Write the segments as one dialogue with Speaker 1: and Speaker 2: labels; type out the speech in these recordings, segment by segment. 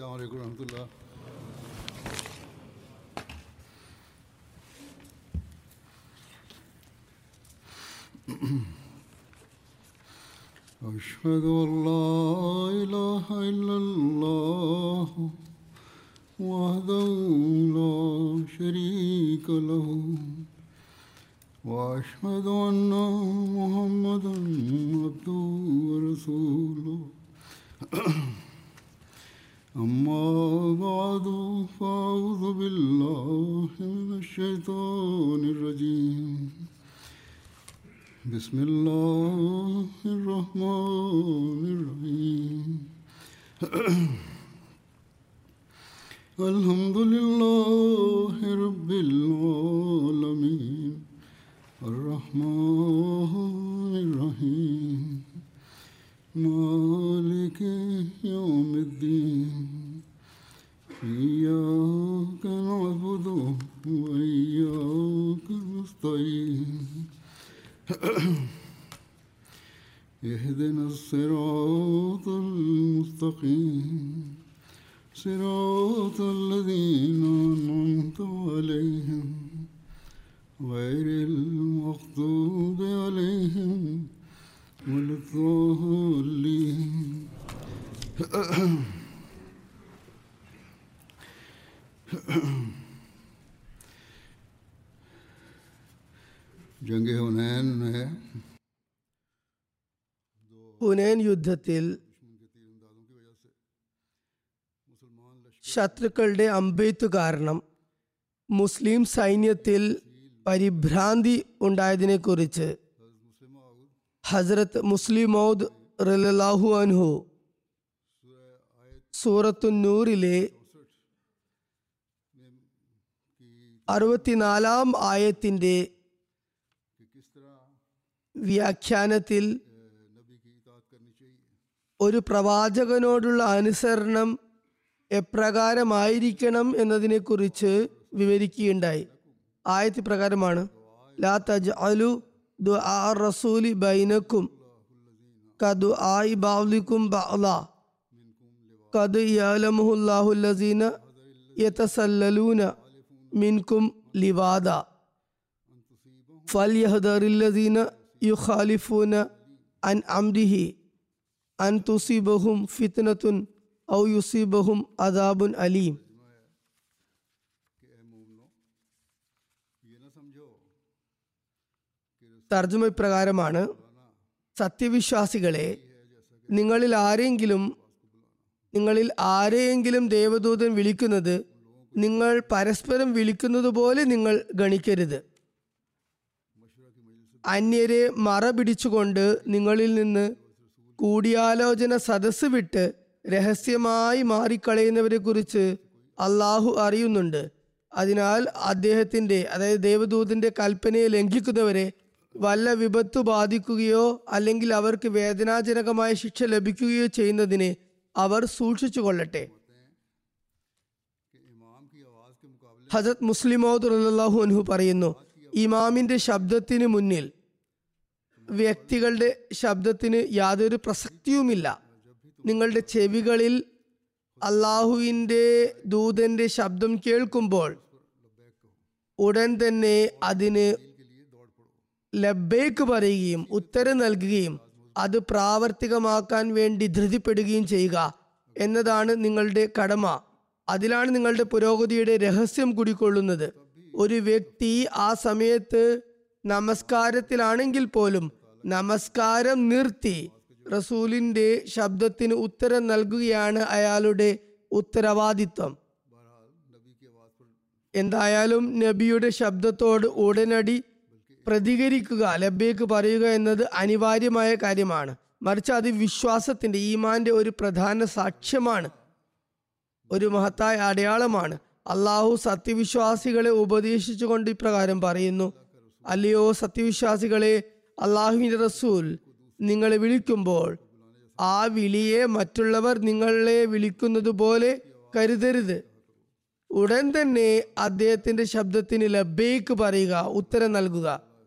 Speaker 1: السلام عليكم ورحمة الله أشهد أن لا إله إلا الله وحده لا شريك له وأشهد أن محمدا عبده ورسوله أما بعد فأعوذ بالله من الشيطان الرجيم بسم الله الرحمن الرحيم الحمد لله رب العالمين الرحمن الرحيم مالك يوم الدين إياك نعبد وإياك نستعين اهدنا الصراط المستقيم صراط الذين أنعمت عليهم غير المغضوب عليهم ولا الضالين जंग हुनैन में
Speaker 2: ഹുനൈൻ യുദ്ധത്തിൽ ശത്രുക്കളുടെ അമ്പെയ്ത്തു കാരണം മുസ്ലിം സൈന്യത്തിൽ പരിഭ്രാന്തി ഉണ്ടായതിനെക്കുറിച്ച് ഹസ്രത്ത് മുസ്ലിം മൗദ് റലാഹു അൻഹു സൂറത്തു നൂറിലെ അറുപത്തിനാലാം ആയത്തിന്റെ വ്യാഖ്യാനത്തിൽ ഒരു പ്രവാചകനോടുള്ള അനുസരണം എപ്രകാരമായിരിക്കണം എന്നതിനെക്കുറിച്ച് വിവരിക്കുകയുണ്ടായി ആയത്ത് പ്രകാരമാണ് ലാ തജ് അലു ദുആ റസൂലി ബൈനക്കും കദു ആയി ബാവ്ലിക്കും ബഅല കദ് യലമുഹുല്ലാഹുല്ലസീന യതസല്ലലൂന മിൻകും ലിവാദ ഫൽയഹ്ദറില്ലസീന യുഖാലിഫൂന അൻ അംരിഹി അൻ തുസീബഹും ഫിത്നത്തുൻ ഔ യുസീബഹും അദാബുൻ അലീം തർജ്ജമ ഇപ്രകാരമാണ് സത്യവിശ്വാസികളെ നിങ്ങളിൽ ആരെങ്കിലും നിങ്ങളിൽ ആരെയെങ്കിലും ദേവദൂതൻ വിളിക്കുന്നത് നിങ്ങൾ പരസ്പരം വിളിക്കുന്നത് പോലെ നിങ്ങൾ ഗണിക്കരുത് അന്യരെ മറ പിടിച്ചുകൊണ്ട് നിങ്ങളിൽ നിന്ന് കൂടിയാലോചന സദസ്സ് വിട്ട് രഹസ്യമായി മാറിക്കളയുന്നവരെ കുറിച്ച് അള്ളാഹു അറിയുന്നുണ്ട് അതിനാൽ അദ്ദേഹത്തിന്റെ അതായത് ദേവദൂതന്റെ കൽപ്പനയെ ലംഘിക്കുന്നവരെ വല്ല വിപത്തു ബാധിക്കുകയോ അല്ലെങ്കിൽ അവർക്ക് വേദനാജനകമായ ശിക്ഷ ലഭിക്കുകയോ ചെയ്യുന്നതിനെ അവർ സൂക്ഷിച്ചു കൊള്ളട്ടെ ഹജത് മുസ്ലിമോദ് റല്ലാഹു അൻഹു പറയുന്നു ഇമാമിന്റെ ശബ്ദത്തിന് മുന്നിൽ വ്യക്തികളുടെ ശബ്ദത്തിന് യാതൊരു പ്രസക്തിയുമില്ല നിങ്ങളുടെ ചെവികളിൽ അള്ളാഹുവിൻ്റെ ദൂതന്റെ ശബ്ദം കേൾക്കുമ്പോൾ ഉടൻ തന്നെ അതിന് ലബേക്ക് പറയുകയും ഉത്തരം നൽകുകയും അത് പ്രാവർത്തികമാക്കാൻ വേണ്ടി ധൃതിപ്പെടുകയും ചെയ്യുക എന്നതാണ് നിങ്ങളുടെ കടമ അതിലാണ് നിങ്ങളുടെ പുരോഗതിയുടെ രഹസ്യം കുടിക്കൊള്ളുന്നത് ഒരു വ്യക്തി ആ സമയത്ത് നമസ്കാരത്തിലാണെങ്കിൽ പോലും നമസ്കാരം നിർത്തി റസൂലിന്റെ ശബ്ദത്തിന് ഉത്തരം നൽകുകയാണ് അയാളുടെ ഉത്തരവാദിത്വം എന്തായാലും നബിയുടെ ശബ്ദത്തോട് ഉടനടി പ്രതികരിക്കുക ലബ്ബേക്ക് പറയുക എന്നത് അനിവാര്യമായ കാര്യമാണ് മറിച്ച് അത് വിശ്വാസത്തിന്റെ ഈമാന്റെ ഒരു പ്രധാന സാക്ഷ്യമാണ് ഒരു മഹത്തായ അടയാളമാണ് അള്ളാഹു സത്യവിശ്വാസികളെ ഉപദേശിച്ചുകൊണ്ട് ഇപ്രകാരം പറയുന്നു അല്ലയോ സത്യവിശ്വാസികളെ അള്ളാഹുവിന്റെ റസൂൽ നിങ്ങളെ വിളിക്കുമ്പോൾ ആ വിളിയെ മറ്റുള്ളവർ നിങ്ങളെ വിളിക്കുന്നത് പോലെ കരുതരുത് ഉടൻ തന്നെ അദ്ദേഹത്തിന്റെ ശബ്ദത്തിന് ലബേക്ക് പറയുക ഉത്തരം നൽകുക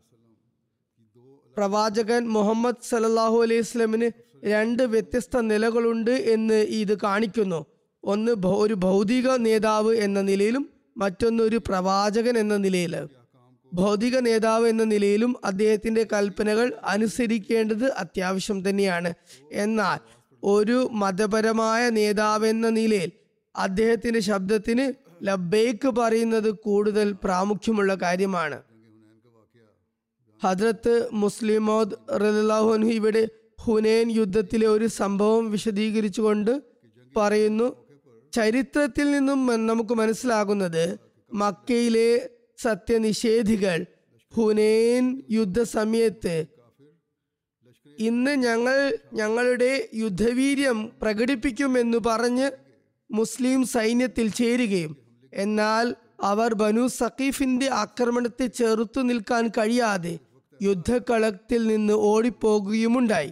Speaker 2: പ്രവാചകൻ മുഹമ്മദ് സല്ലല്ലാഹു അലൈഹി സ്വലമിന് രണ്ട് വ്യത്യസ്ത നിലകളുണ്ട് എന്ന് ഇത് കാണിക്കുന്നു ഒന്ന് ഭൗ- ഒരു ഭൗതിക നേതാവ് എന്ന നിലയിലും മറ്റൊന്ന് ഒരു പ്രവാചകൻ എന്ന നിലയിലും ഭൗതിക നേതാവ് എന്ന നിലയിലും അദ്ദേഹത്തിന്റെ കൽപ്പനകൾ അനുസരിക്കേണ്ടത് അത്യാവശ്യം തന്നെയാണ് എന്നാൽ ഒരു മതപരമായ നേതാവ് എന്ന നിലയിൽ അദ്ദേഹത്തിന്റെ ശബ്ദത്തിന് ലബേക്ക് പറയുന്നത് കൂടുതൽ പ്രാമുഖ്യമുള്ള കാര്യമാണ് ഹദ്രത്ത് മുസ്ലിമോദ് റലാഹുൻഹു ഇവിടെ ഹുനൈൻ യുദ്ധത്തിലെ ഒരു സംഭവം വിശദീകരിച്ചുകൊണ്ട് പറയുന്നു ചരിത്രത്തിൽ നിന്നും മ- നമുക്ക് മനസ്സിലാകുന്നത് മക്കയിലെ സത്യനിഷേധികൾ ഹുനൈൻ യുദ്ധസമയത്ത് ഇന്ന് ഞങ്ങൾ ഞങ്ങളുടെ യുദ്ധവീര്യം പ്രകടിപ്പിക്കുമെന്ന് പറഞ്ഞ് മുസ്ലിം സൈന്യത്തിൽ ചേരുകയും എന്നാൽ അവർ ബനു സഖീഫിന്റെ ആക്രമണത്തെ ചെറുത്തു നിൽക്കാൻ കഴിയാതെ യുദ്ധക്കളത്തിൽ നിന്ന് ഓടിപ്പോകുകയുമുണ്ടായി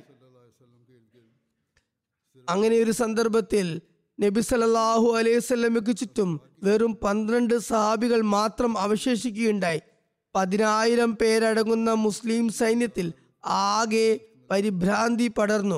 Speaker 2: അങ്ങനെ ഒരു സന്ദർഭത്തിൽ നബി സല്ലല്ലാഹു അലൈഹി വസല്ലമയ്ക്ക് ചുറ്റും വെറും പന്ത്രണ്ട് സഹാബികൾ മാത്രം അവശേഷിക്കുകയുണ്ടായി പതിനായിരം പേരടങ്ങുന്ന മുസ്ലിം സൈന്യത്തിൽ ആകെ പരിഭ്രാന്തി പടർന്നു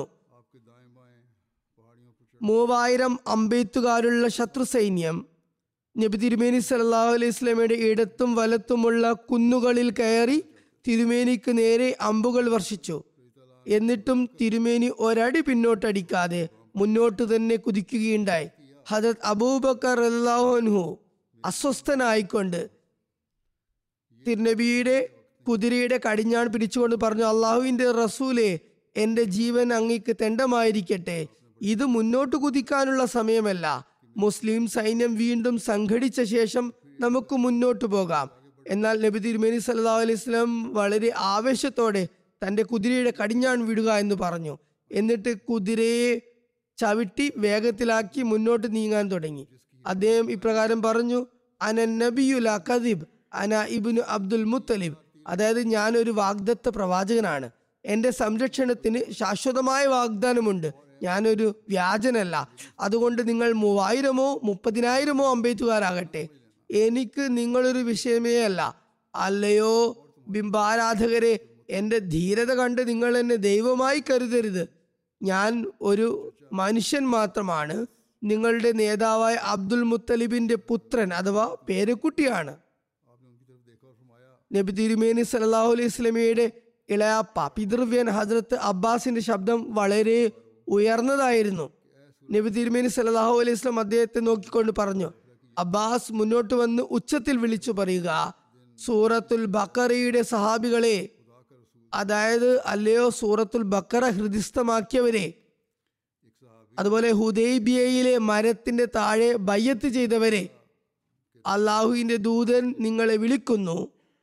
Speaker 2: മൂവായിരം അമ്പെയ്ത്തുകാരുള്ള ശത്രു സൈന്യം നബി തിരുമേനി സല്ലല്ലാഹു അലൈഹി സ്വലമയുടെ ഇടത്തും വലത്തുമുള്ള കുന്നുകളിൽ കയറി തിരുമേനിക്ക് നേരെ അമ്പുകൾ വർഷിച്ചു എന്നിട്ടും തിരുമേനി ഒരടി പിന്നോട്ടടിക്കാതെ മുന്നോട്ട് തന്നെ കുതിക്കുകയുണ്ടായി ഹജത് അബൂബക്കർ അള്ളാഹുൻഹു അസ്വസ്ഥനായിക്കൊണ്ട് തിരുനബിയുടെ കുതിരയുടെ കടിഞ്ഞാൺ പിടിച്ചുകൊണ്ട് പറഞ്ഞു അള്ളാഹുവിന്റെ റസൂലെ എന്റെ ജീവൻ അങ്ങേക്ക് തെണ്ടമായിരിക്കട്ടെ ഇത് മുന്നോട്ട് കുതിക്കാനുള്ള സമയമല്ല മുസ്ലിം സൈന്യം വീണ്ടും സംഘടിച്ച ശേഷം നമുക്ക് മുന്നോട്ട് പോകാം എന്നാൽ നബി തിരുമേനി സല്ലല്ലാഹു അലൈഹി വസല്ലം വളരെ ആവേശത്തോടെ തന്റെ കുതിരയുടെ കടിഞ്ഞാൺ വിടുക എന്ന് പറഞ്ഞു എന്നിട്ട് കുതിരയെ ചവിട്ടി വേഗത്തിലാക്കി മുന്നോട്ട് നീങ്ങാൻ തുടങ്ങി അദ്ദേഹം ഇപ്രകാരം പറഞ്ഞു അന നബിയുല കദിബ് അന ഇബ്നു അബ്ദുൽ മുത്തലിബ് അതായത് ഞാനൊരു വാഗ്ദത്ത പ്രവാചകനാണ് എന്റെ സംരക്ഷണത്തിന് ശാശ്വതമായ വാഗ്ദാനമുണ്ട് ഞാനൊരു വ്യാജനല്ല അതുകൊണ്ട് നിങ്ങൾ മൂവായിരമോ മുപ്പതിനായിരമോ അമ്പെയ്ത്തുകാരാകട്ടെ എനിക്ക് നിങ്ങളൊരു വിഷയമേ അല്ല അല്ലയോ ബിംബാരാധകരെ എന്റെ ധീരത കണ്ട് നിങ്ങൾ എന്നെ ദൈവമായി കരുതരുത് ഞാൻ ഒരു മനുഷ്യൻ മാത്രമാണ് നിങ്ങളുടെ നേതാവായ അബ്ദുൽ മുത്തലിബിന്റെ പുത്രൻ അഥവാ പേരക്കുട്ടിയാണ് നബി തിരുമേനി സല്ലല്ലാഹു അലൈഹി സ്വലമിയുടെ ഇളയാപ്പ പിതൃവ്യൻ ഹജ്രത്ത് അബ്ബാസിന്റെ ശബ്ദം വളരെ ഉയർന്നതായിരുന്നു നബി തിരുമേനി സല്ലല്ലാഹു അലൈഹി സ്വലം അദ്ദേഹത്തെ നോക്കിക്കൊണ്ട് പറഞ്ഞു അബ്ബാസ് മുന്നോട്ട് വന്ന് ഉച്ചത്തിൽ വിളിച്ചു പറയുക സൂറത്തുൽ ബക്കറയുടെ സഹാബികളെ അതായത് അല്ലയോ സൂറത്തുൽ ബക്കറ ഹൃദിസ്ഥമാക്കിയവരെ അതുപോലെ ഹുദൈബിയയിലെ മരത്തിന്റെ താഴെ ബയ്യത്ത് ചെയ്തവരെ അള്ളാഹുവിന്റെ ദൂതൻ നിങ്ങളെ വിളിക്കുന്നു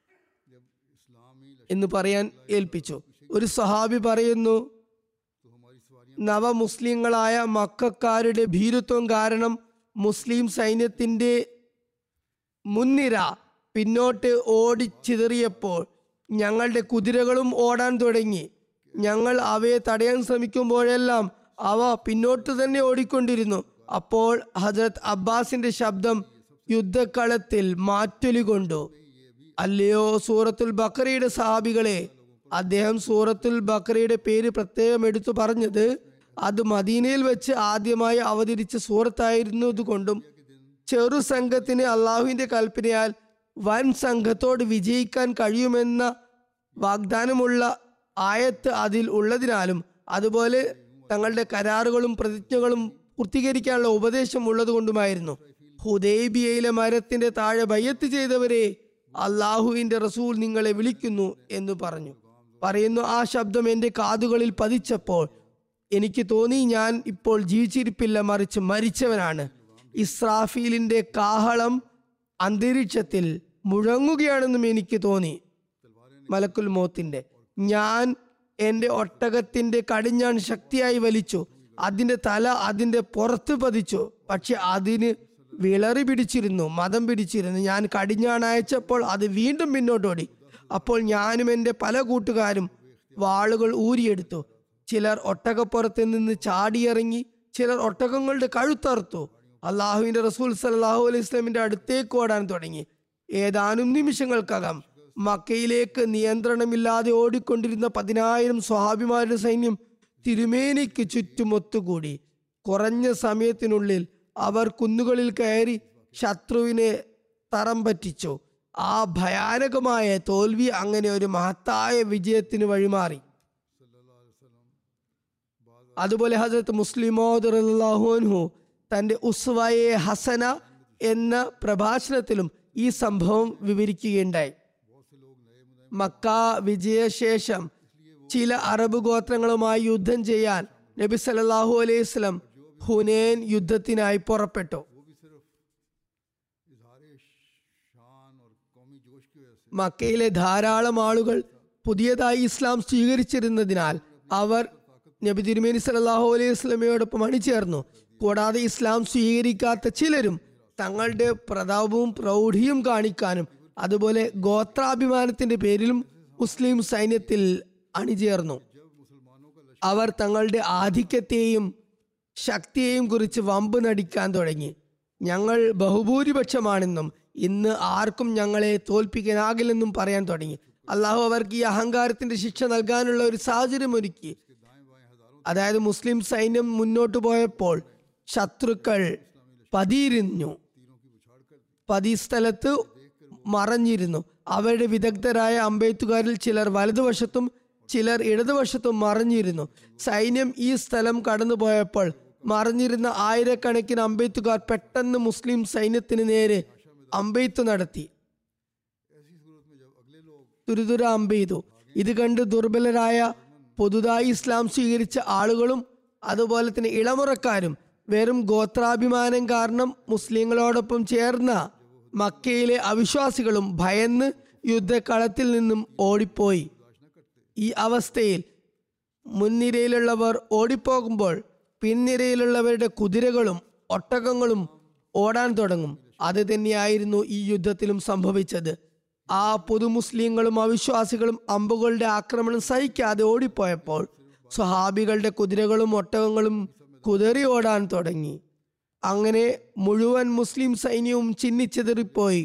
Speaker 2: എന്ന് പറയാൻ ഏൽപ്പിച്ചു ഒരു സഹാബി പറയുന്നു നവ മുസ്ലിങ്ങളായ മക്കാരുടെ ഭീരുത്വം കാരണം മുസ്ലിം സൈന്യത്തിന്റെ മുൻനിര പിന്നോട്ട് ഓടിച്ചിതറിയപ്പോൾ ഞങ്ങളുടെ കുതിരകളും ഓടാൻ തുടങ്ങി ഞങ്ങൾ അവയെ തടയാൻ ശ്രമിക്കുമ്പോഴെല്ലാം അവ പിന്നോട്ട് തന്നെ ഓടിക്കൊണ്ടിരുന്നു അപ്പോൾ ഹജരത് അബ്ബാസിന്റെ ശബ്ദം യുദ്ധക്കളത്തിൽ മാറ്റൊലി കൊണ്ടു അല്ലയോ സൂറത്തുൽ ബക്കറയുടെ സഹാബികളെ അദ്ദേഹം സൂറത്തുൽ ബക്കറയുടെ പേര് പ്രത്യേകം എടുത്തു പറഞ്ഞത് അത് മദീനയിൽ വെച്ച് ആദ്യമായി അവതരിച്ച സൂറത്തായിരുന്നതുകൊണ്ടും ചെറു സംഘത്തിന് അള്ളാഹുവിന്റെ കൽപ്പനയാൽ വൻ സംഘത്തോട് വിജയിക്കാൻ കഴിയുമെന്ന വാഗ്ദാനമുള്ള ആയത്ത് അതിൽ ഉള്ളതിനാലും അതുപോലെ തങ്ങളുടെ കരാറുകളും പ്രതിജ്ഞകളും പൂർത്തീകരിക്കാനുള്ള ഉപദേശം ഉള്ളതുകൊണ്ടുമായിരുന്നു ഹുദൈബിയയിലെ മരത്തിന്റെ താഴെ ബയ്യത്ത് ചെയ്തവരെ അള്ളാഹുവിന്റെ റസൂൽ നിങ്ങളെ വിളിക്കുന്നു എന്ന് പറഞ്ഞു പറയുന്നു ആ ശബ്ദം എൻ്റെ കാതുകളിൽ പതിച്ചപ്പോൾ എനിക്ക് തോന്നി ഞാൻ ഇപ്പോൾ ജീവിച്ചിരിപ്പില്ല മറിച്ച് മരിച്ചവനാണ് ഇസ്രാഫീലിന്റെ കാഹളം അന്തരീക്ഷത്തിൽ മുഴങ്ങുകയാണെന്നും എനിക്ക് തോന്നി മലക്കുൽ മോത്തിന്റെ ഞാൻ എൻ്റെ ഒട്ടകത്തിന്റെ കടിഞ്ഞാൺ ശക്തിയായി വലിച്ചു അതിന്റെ തല അതിന്റെ പുറത്ത് പതിച്ചു പക്ഷെ അതിന് വിളറി പിടിച്ചിരുന്നു മതം പിടിച്ചിരുന്നു ഞാൻ കടിഞ്ഞാൺ അയച്ചപ്പോൾ അത് വീണ്ടും പിന്നോട്ടോടി അപ്പോൾ ഞാനും എൻ്റെ പല കൂട്ടുകാരും വാളുകൾ ഊരിയെടുത്തു ചിലർ ഒട്ടകപ്പുറത്ത് നിന്ന് ചാടിയിറങ്ങി ചിലർ ഒട്ടകങ്ങളുടെ കഴുത്തറുത്തു അള്ളാഹുവിന്റെ റസൂൽ സല്ലാഹു അലൈഹി സ്വലമിന്റെ അടുത്തേക്ക് ഓടാൻ തുടങ്ങി ഏതാനും നിമിഷങ്ങൾക്കകം മക്കയിലേക്ക് നിയന്ത്രണമില്ലാതെ ഓടിക്കൊണ്ടിരുന്ന പതിനായിരം സ്വഹാബിമാരുടെ സൈന്യം തിരുമേനിക്ക് ചുറ്റും ഒത്തുകൂടി കുറഞ്ഞ സമയത്തിനുള്ളിൽ അവർ കുന്നുകളിൽ കയറി ശത്രുവിനെ തറം പറ്റിച്ചു ആ ഭയാനകമായ തോൽവി അങ്ങനെ ഒരു മഹത്തായ വിജയത്തിന് വഴിമാറി അതുപോലെ ഹജരത്ത് മുസ്ലിമോദ് തന്റെ ഉസ്വയെ ഹസന എന്ന പ്രഭാഷണത്തിലും ഈ സംഭവം വിവരിക്കുകയുണ്ടായി മക്ക വിജയശേഷം ചില അറബ് ഗോത്രങ്ങളുമായി യുദ്ധം ചെയ്യാൻ നബി സല്ലല്ലാഹു അലൈഹി വസല്ലം ഹുനേൻ യുദ്ധത്തിനായി പുറപ്പെട്ടു
Speaker 1: इजहार शान और कौमी जोश की वजह से
Speaker 2: മക്കയിലെ ധാരാളം ആളുകൾ പുതിയതായി ഇസ്ലാം സ്വീകരിച്ചിരുന്നതിനാൽ അവർ നബി തിരുമേനി സല്ലല്ലാഹു അലൈഹി വസല്ലമയോടൊപ്പം അണിചേർന്നു കൂടാതെ ഇസ്ലാം സ്വീകരിക്കാത്ത ചിലരും തങ്ങളുടെ പ്രതാപവും പ്രൗഢിയും കാണിക്കാനും അതുപോലെ ഗോത്രാഭിമാനത്തിന്റെ പേരിലും മുസ്ലിം സൈന്യത്തിൽ അണിചേർന്നു അവർ തങ്ങളുടെ ആധിക്യത്തെയും ശക്തിയെയും കുറിച്ച് വമ്പ് നടിക്കാൻ തുടങ്ങി ഞങ്ങൾ ബഹുഭൂരിപക്ഷമാണെന്നും ഇന്ന് ആർക്കും ഞങ്ങളെ തോൽപ്പിക്കാനാകില്ലെന്നും പറയാൻ തുടങ്ങി അള്ളാഹു അവർക്ക് ഈ അഹങ്കാരത്തിന്റെ ശിക്ഷ നൽകാനുള്ള ഒരു സാഹചര്യം ഒരുക്കി അതായത് മുസ്ലിം സൈന്യം മുന്നോട്ട് പോയപ്പോൾ ശത്രുക്കൾ പതിയിരുന്നു പതിസ്ഥലത്ത് മറഞ്ഞിരുന്നു അവരുടെ വിദഗ്ധരായ അമ്പെയ്ത്തുകാരിൽ ചിലർ വലതുവശത്തും ചിലർ ഇടതുവശത്തും മറഞ്ഞിരുന്നു സൈന്യം ഈ സ്ഥലം കടന്നുപോയപ്പോൾ മറഞ്ഞിരുന്ന ആയിരക്കണക്കിന് അമ്പെയ്ത്തുകാർ പെട്ടെന്ന് മുസ്ലിം സൈന്യത്തിന് നേരെ അമ്പെയ്ത്ത് നടത്തി തുരുതുര അമ്പെയ്തു ഇത് കണ്ട് ദുർബലരായ പുതുതായി ഇസ്ലാം സ്വീകരിച്ച ആളുകളും അതുപോലെ തന്നെ ഇളമുറക്കാരും വെറും ഗോത്രാഭിമാനം കാരണം മുസ്ലിങ്ങളോടൊപ്പം ചേർന്ന മക്കയിലെ അവിശ്വാസികളും ഭയന്ന് യുദ്ധക്കളത്തിൽ നിന്നും ഓടിപ്പോയി ഈ അവസ്ഥയിൽ മുൻനിരയിലുള്ളവർ ഓടിപ്പോകുമ്പോൾ പിൻനിരയിലുള്ളവരുടെ കുതിരകളും ഒട്ടകങ്ങളും ഓടാൻ തുടങ്ങും അത് തന്നെയായിരുന്നു ഈ യുദ്ധത്തിലും സംഭവിച്ചത് ആ പൊതു മുസ്ലിങ്ങളും അവിശ്വാസികളും അമ്പുകളുടെ ആക്രമണം സഹിക്കാതെ ഓടിപ്പോയപ്പോൾ സ്വഹാബികളുടെ കുതിരകളും ഒട്ടകങ്ങളും കുതിറി ഓടാൻ തുടങ്ങി അങ്ങനെ മുഴുവൻ മുസ്ലിം സൈന്യവും ചിന്നിച്ചെതറിപ്പോയി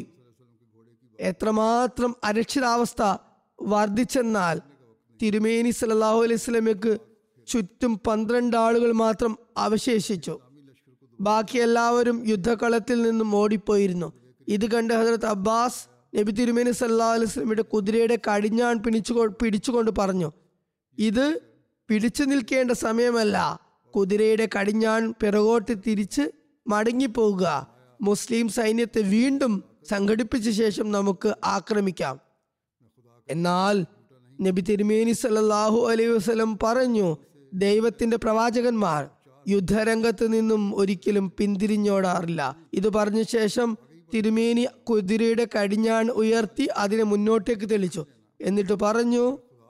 Speaker 2: എത്രമാത്രം അരക്ഷിതാവസ്ഥ വർദ്ധിച്ചെന്നാൽ തിരുമേനി സല്ലല്ലാഹു അലൈഹി സ്വലമയ്ക്ക് ചുറ്റും പന്ത്രണ്ട് ആളുകൾ മാത്രം അവശേഷിച്ചു ബാക്കി എല്ലാവരും യുദ്ധകളത്തിൽ നിന്നും ഓടിപ്പോയിരുന്നു ഇത് കണ്ട് ഹജറത്ത് അബ്ബാസ് നബി തിരുമേനി സല്ലല്ലാഹു അലൈഹി സ്വലമിയുടെ കുതിരയുടെ കടിഞ്ഞാൺ പിടിച്ചു പിടിച്ചുകൊണ്ട് പറഞ്ഞു ഇത് പിടിച്ചു നിൽക്കേണ്ട സമയമല്ല കുതിരയുടെ കടിഞ്ഞാൺ പിറകോട്ട് തിരിച്ച് മടങ്ങിപ്പോവുക മുസ്ലിം സൈന്യത്തെ വീണ്ടും സംഘടിപ്പിച്ച ശേഷം നമുക്ക് ആക്രമിക്കാം എന്നാൽ നബി തിരുമേനി സല്ലല്ലാഹു അലൈഹി വസല്ലം പറഞ്ഞു ദൈവത്തിന്റെ പ്രവാചകന്മാർ യുദ്ധരംഗത്ത് നിന്നും ഒരിക്കലും പിന്തിരിഞ്ഞോടാറില്ല ഇത് പറഞ്ഞ ശേഷം തിരുമേനി കുതിരയുടെ കടിഞ്ഞാൺ ഉയർത്തി അതിനെ മുന്നോട്ടേക്ക് തെളിച്ചു എന്നിട്ട് പറഞ്ഞു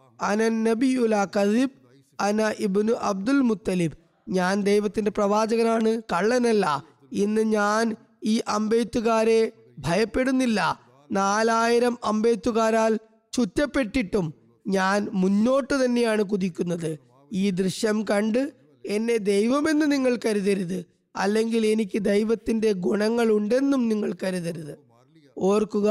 Speaker 2: അന നബിയുല കദീബ് അന ഇബ്നു അബ്ദുൽ മുത്തലിബ് ഞാൻ ദൈവത്തിന്റെ പ്രവാചകനാണ് കള്ളനല്ല ഇന്ന് ഞാൻ ഈ അമ്പെയ്ത്തുകാരെ ഭയപ്പെടുന്നില്ല നാലായിരം അമ്പെയ്ത്തുകാരാൽ ചുറ്റപ്പെട്ടിട്ടും ഞാൻ മുന്നോട്ട് തന്നെയാണ് കുതിക്കുന്നത് ഈ ദൃശ്യം കണ്ട് എന്നെ ദൈവമെന്ന് നിങ്ങൾ കരുതരുത് അല്ലെങ്കിൽ എനിക്ക് ദൈവത്തിന്റെ ഗുണങ്ങൾ ഉണ്ടെന്നും നിങ്ങൾ കരുതരുത് ഓർക്കുക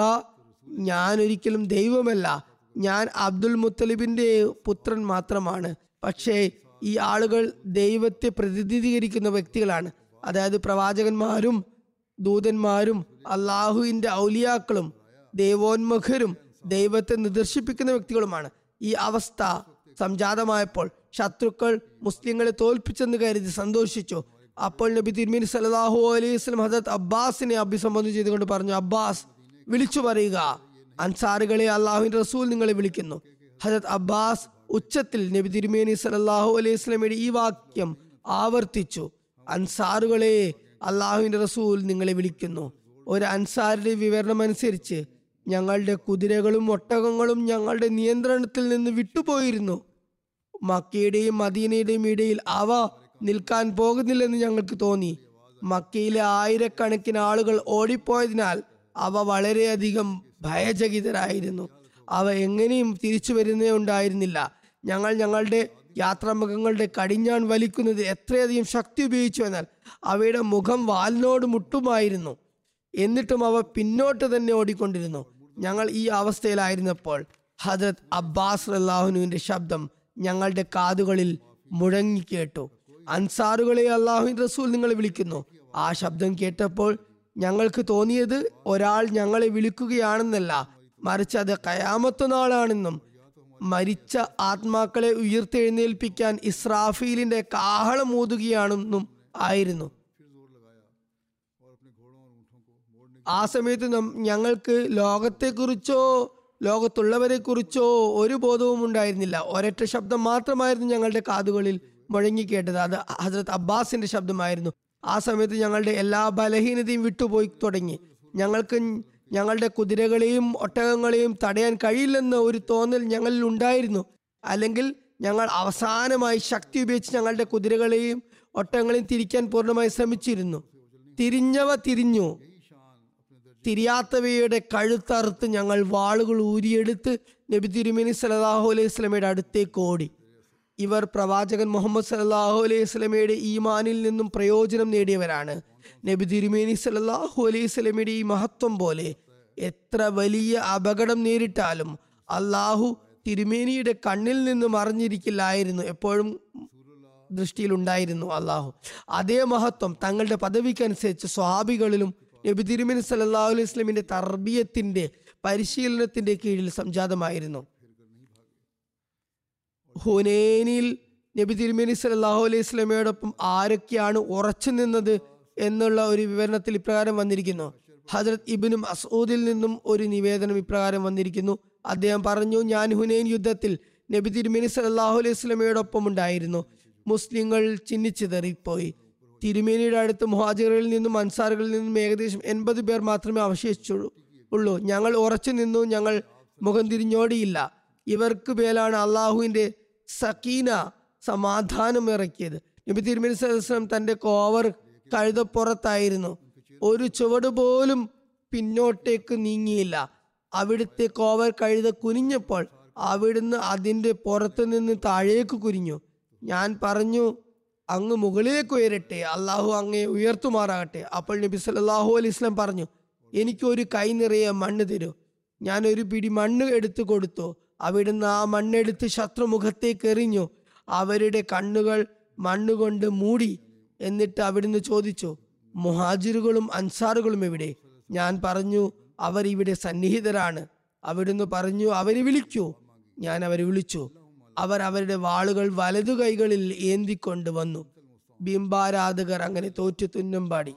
Speaker 2: ഞാൻ ഒരിക്കലും ദൈവമല്ല ഞാൻ അബ്ദുൽ മുത്തലിബിന്റെ പുത്രൻ മാത്രമാണ് പക്ഷേ ഈ ആളുകൾ ദൈവത്തെ പ്രതിനിധീകരിക്കുന്ന വ്യക്തികളാണ് അതായത് പ്രവാചകന്മാരും ദൂതന്മാരും അള്ളാഹുവിന്റെ ഔലിയാക്കളും ദൈവോന്മുഖരും ദൈവത്തെ നിദർശിപ്പിക്കുന്ന വ്യക്തികളുമാണ് ഈ അവസ്ഥ സംജാതമായപ്പോൾ ശത്രുക്കൾ മുസ്ലിങ്ങളെ തോൽപ്പിച്ചെന്ന് കരുതി സന്തോഷിച്ചു അപ്പോൾ നബി തിരുമേനി സല്ലല്ലാഹു അലൈഹി വസല്ലം ഹസരത്ത് അബ്ബാസിനെ അഭിസംബോധന ചെയ്തുകൊണ്ട് പറഞ്ഞു അബ്ബാസ് വിളിച്ചു പറയുക അൻസാറുകളെ അള്ളാഹുവിന്റെ റസൂൽ നിങ്ങളെ വിളിക്കുന്നു ഹസരത്ത് അബ്ബാസ് ഉച്ചത്തിൽ നബി തിരുമേനി സല്ലല്ലാഹു അലൈഹി വസല്ലമയുടെ ഈ വാക്യം ആവർത്തിച്ചു അൻസാറുകളെ അള്ളാഹുവിന്റെ റസൂൽ നിങ്ങളെ വിളിക്കുന്നു ഒരു അൻസാരുടെ വിവരണം അനുസരിച്ച് ഞങ്ങളുടെ കുതിരകളും ഒട്ടകങ്ങളും ഞങ്ങളുടെ നിയന്ത്രണത്തിൽ നിന്ന് വിട്ടുപോയിരുന്നു മക്കയുടെയും മദീനയുടെയും ഇടയിൽ അവ നിൽക്കാൻ പോകുന്നില്ലെന്ന് ഞങ്ങൾക്ക് തോന്നി മക്കയിലെ ആയിരക്കണക്കിന് ആളുകൾ ഓടിപ്പോയതിനാൽ അവ വളരെയധികം ഭയചകിതരായിരുന്നു അവ എങ്ങനെയും തിരിച്ചു വരുന്നേ ഉണ്ടായിരുന്നില്ല ഞങ്ങൾ ഞങ്ങളുടെ യാത്രാമുഖങ്ങളുടെ കടിഞ്ഞാൺ വലിക്കുന്നത് എത്രയധികം ശക്തി ഉപയോഗിച്ചു എന്നാൽ അവയുടെ മുഖം വാലിനോട് മുട്ടുമായിരുന്നു എന്നിട്ടും അവ പിന്നോട്ട് തന്നെ ഓടിക്കൊണ്ടിരുന്നു ഞങ്ങൾ ഈ അവസ്ഥയിലായിരുന്നപ്പോൾ ഹജരത് അബ്ബാസ് അള്ളാഹുനുവിന്റെ ശബ്ദം ഞങ്ങളുടെ കാതുകളിൽ മുഴങ്ങിക്കേട്ടു അൻസാറുകളെ അള്ളാഹു റസൂൽ നിങ്ങൾ വിളിക്കുന്നു ആ ശബ്ദം കേട്ടപ്പോൾ ഞങ്ങൾക്ക് തോന്നിയത് ഒരാൾ ഞങ്ങളെ വിളിക്കുകയാണെന്നല്ല മറിച്ച് അത് കയാമത്ത നാളാണെന്നും മരിച്ച ആത്മാക്കളെ ഉയർത്തെഴുന്നേൽപ്പിക്കാൻ ഇസ്രാഫീലിന്റെ കാഹളം ഊതുകയാണെന്നും ആയിരുന്നു ആ സമയത്ത് നം- ഞങ്ങൾക്ക് ലോകത്തെക്കുറിച്ചോ ലോകത്തുള്ളവരെ കുറിച്ചോ ഒരു ബോധവും ഉണ്ടായിരുന്നില്ല ഒരൊറ്റ ശബ്ദം മാത്രമായിരുന്നു ഞങ്ങളുടെ കാതുകളിൽ മുഴങ്ങി കേട്ടത് അത് ഹസ്രത്ത് അബ്ബാസിന്റെ ശബ്ദമായിരുന്നു ആ സമയത്ത് ഞങ്ങളുടെ എല്ലാ ബലഹീനതയും വിട്ടുപോയി തുടങ്ങി ഞങ്ങൾക്ക് ഞങ്ങളുടെ കുതിരകളെയും ഒട്ടകങ്ങളെയും തടയാൻ കഴിയില്ലെന്ന ഒരു തോന്നൽ ഞങ്ങളിൽ ഉണ്ടായിരുന്നു അല്ലെങ്കിൽ ഞങ്ങൾ അവസാനമായി ശക്തി ഉപയോഗിച്ച് ഞങ്ങളുടെ കുതിരകളെയും ഒട്ടകങ്ങളെയും തിരിക്കാൻ പൂർണ്ണമായി ശ്രമിച്ചിരുന്നു തിരിഞ്ഞവ തിരിഞ്ഞു തിരിയാത്തവയുടെ കഴുത്തറുത്ത് ഞങ്ങൾ വാളുകൾ ഊരിയെടുത്ത് നബി തിരുമേനി സലാഹു അലൈഹി സ്വലമയുടെ അടുത്തേക്ക് ഓടി ഇവർ പ്രവാചകൻ മുഹമ്മദ് സല്ലാഹു അലൈഹി സ്വലമയുടെ ഈമാനിൽ നിന്നും പ്രയോജനം നേടിയവരാണ് നബി തിരുമേനി സല്ലാഹു അലൈഹി സ്വലമയുടെ ഈ മഹത്വം പോലെ എത്ര വലിയ അപകടം നേരിട്ടാലും അള്ളാഹു തിരുമേനിയുടെ കണ്ണിൽ നിന്ന് മറിഞ്ഞിരിക്കില്ലായിരുന്നു എപ്പോഴും ദൃഷ്ടിയിലുണ്ടായിരുന്നു അള്ളാഹു അതേ മഹത്വം തങ്ങളുടെ പദവിക്കനുസരിച്ച് സ്വാഭികളിലും നബി തിരുമേനി സല്ലല്ലാഹു അലൈഹി വസല്ലമിന്റെ തർബീയത്തിന്റെ പരിശീലനത്തിന്റെ കീഴിൽ സംജാതമായിരുന്നു ഹുനേനിൽ നബി തിരുമേനി സല്ലല്ലാഹു അലൈഹി വസല്ലമയോടൊപ്പം ആരൊക്കെയാണ് ഉറച്ചു നിന്നത് എന്നുള്ള ഒരു വിവരണത്തിൽ ഇപ്രകാരം വന്നിരിക്കുന്നു ഹജറത് ഇബിനും അസൂദിൽ നിന്നും ഒരു നിവേദനം ഇപ്രകാരം വന്നിരിക്കുന്നു അദ്ദേഹം പറഞ്ഞു ഞാൻ ഹുനൈൻ യുദ്ധത്തിൽ നബി തിരുമേനി സല്ലല്ലാഹു അലൈഹി വസല്ലമയോടൊപ്പം ഉണ്ടായിരുന്നു മുസ്ലിങ്ങൾ ചിന്നിച്ചിതറിപ്പോയി തിരുമേനിയുടെ അടുത്ത് മുഹാജിറുകളിൽ നിന്നും അൻസാറുകളിൽ നിന്നും ഏകദേശം എൺപത് പേർ മാത്രമേ അവശേഷിച്ചുള്ളൂ ഉള്ളൂ ഞങ്ങൾ ഉറച്ചു നിന്നു ഞങ്ങൾ മുഖം തിരിഞ്ഞോടിയില്ല ഇവർക്ക് മേലാണ് അള്ളാഹുവിന്റെ സക്കീന സമാധാനം ഇറക്കിയത് നബി തിരുമേനി സദസ്സം തന്റെ കോവർ കഴുതപ്പുറത്തായിരുന്നു ഒരു ചുവട് പോലും പിന്നോട്ടേക്ക് നീങ്ങിയില്ല അവിടുത്തെ കോവർ കഴുത കുനിഞ്ഞപ്പോൾ അവിടുന്ന് അതിന്റെ പുറത്ത് നിന്ന് താഴേക്ക് കുനിഞ്ഞു ഞാൻ പറഞ്ഞു അങ്ങ് മുകളിലേക്ക് ഉയരട്ടെ അള്ളാഹു അങ്ങേ ഉയർത്തുമാറാകട്ടെ അപ്പോൾ നബി സല്ലല്ലാഹു അലൈഹി വസല്ലം പറഞ്ഞു എനിക്ക് ഒരു കൈ നിറയെ മണ്ണ് തരൂ ഞാൻ ഒരു പിടി മണ്ണ് എടുത്തു കൊടുത്തു അവിടുന്ന് ആ മണ്ണെടുത്ത് ശത്രുമുഖത്തേക്ക് എറിഞ്ഞു അവരുടെ കണ്ണുകൾ മണ്ണുകൊണ്ട് മൂടി എന്നിട്ട് അവിടുന്ന് ചോദിച്ചു മുഹാജിറുകളും അൻസാറുകളും എവിടെ ഞാൻ പറഞ്ഞു അവർ ഇവിടെ സന്നിഹിതരാണ് അവിടുന്ന് പറഞ്ഞു അവരെ വിളിക്കൂ ഞാൻ അവരെ വിളിച്ചു അവർ അവരുടെ വാളുകൾ വലതു കൈകളിൽ ഏന്തിക്കൊണ്ട് വന്നു ബിംബാരാധകർ അങ്ങനെ തോറ്റു തുന്നം പാടി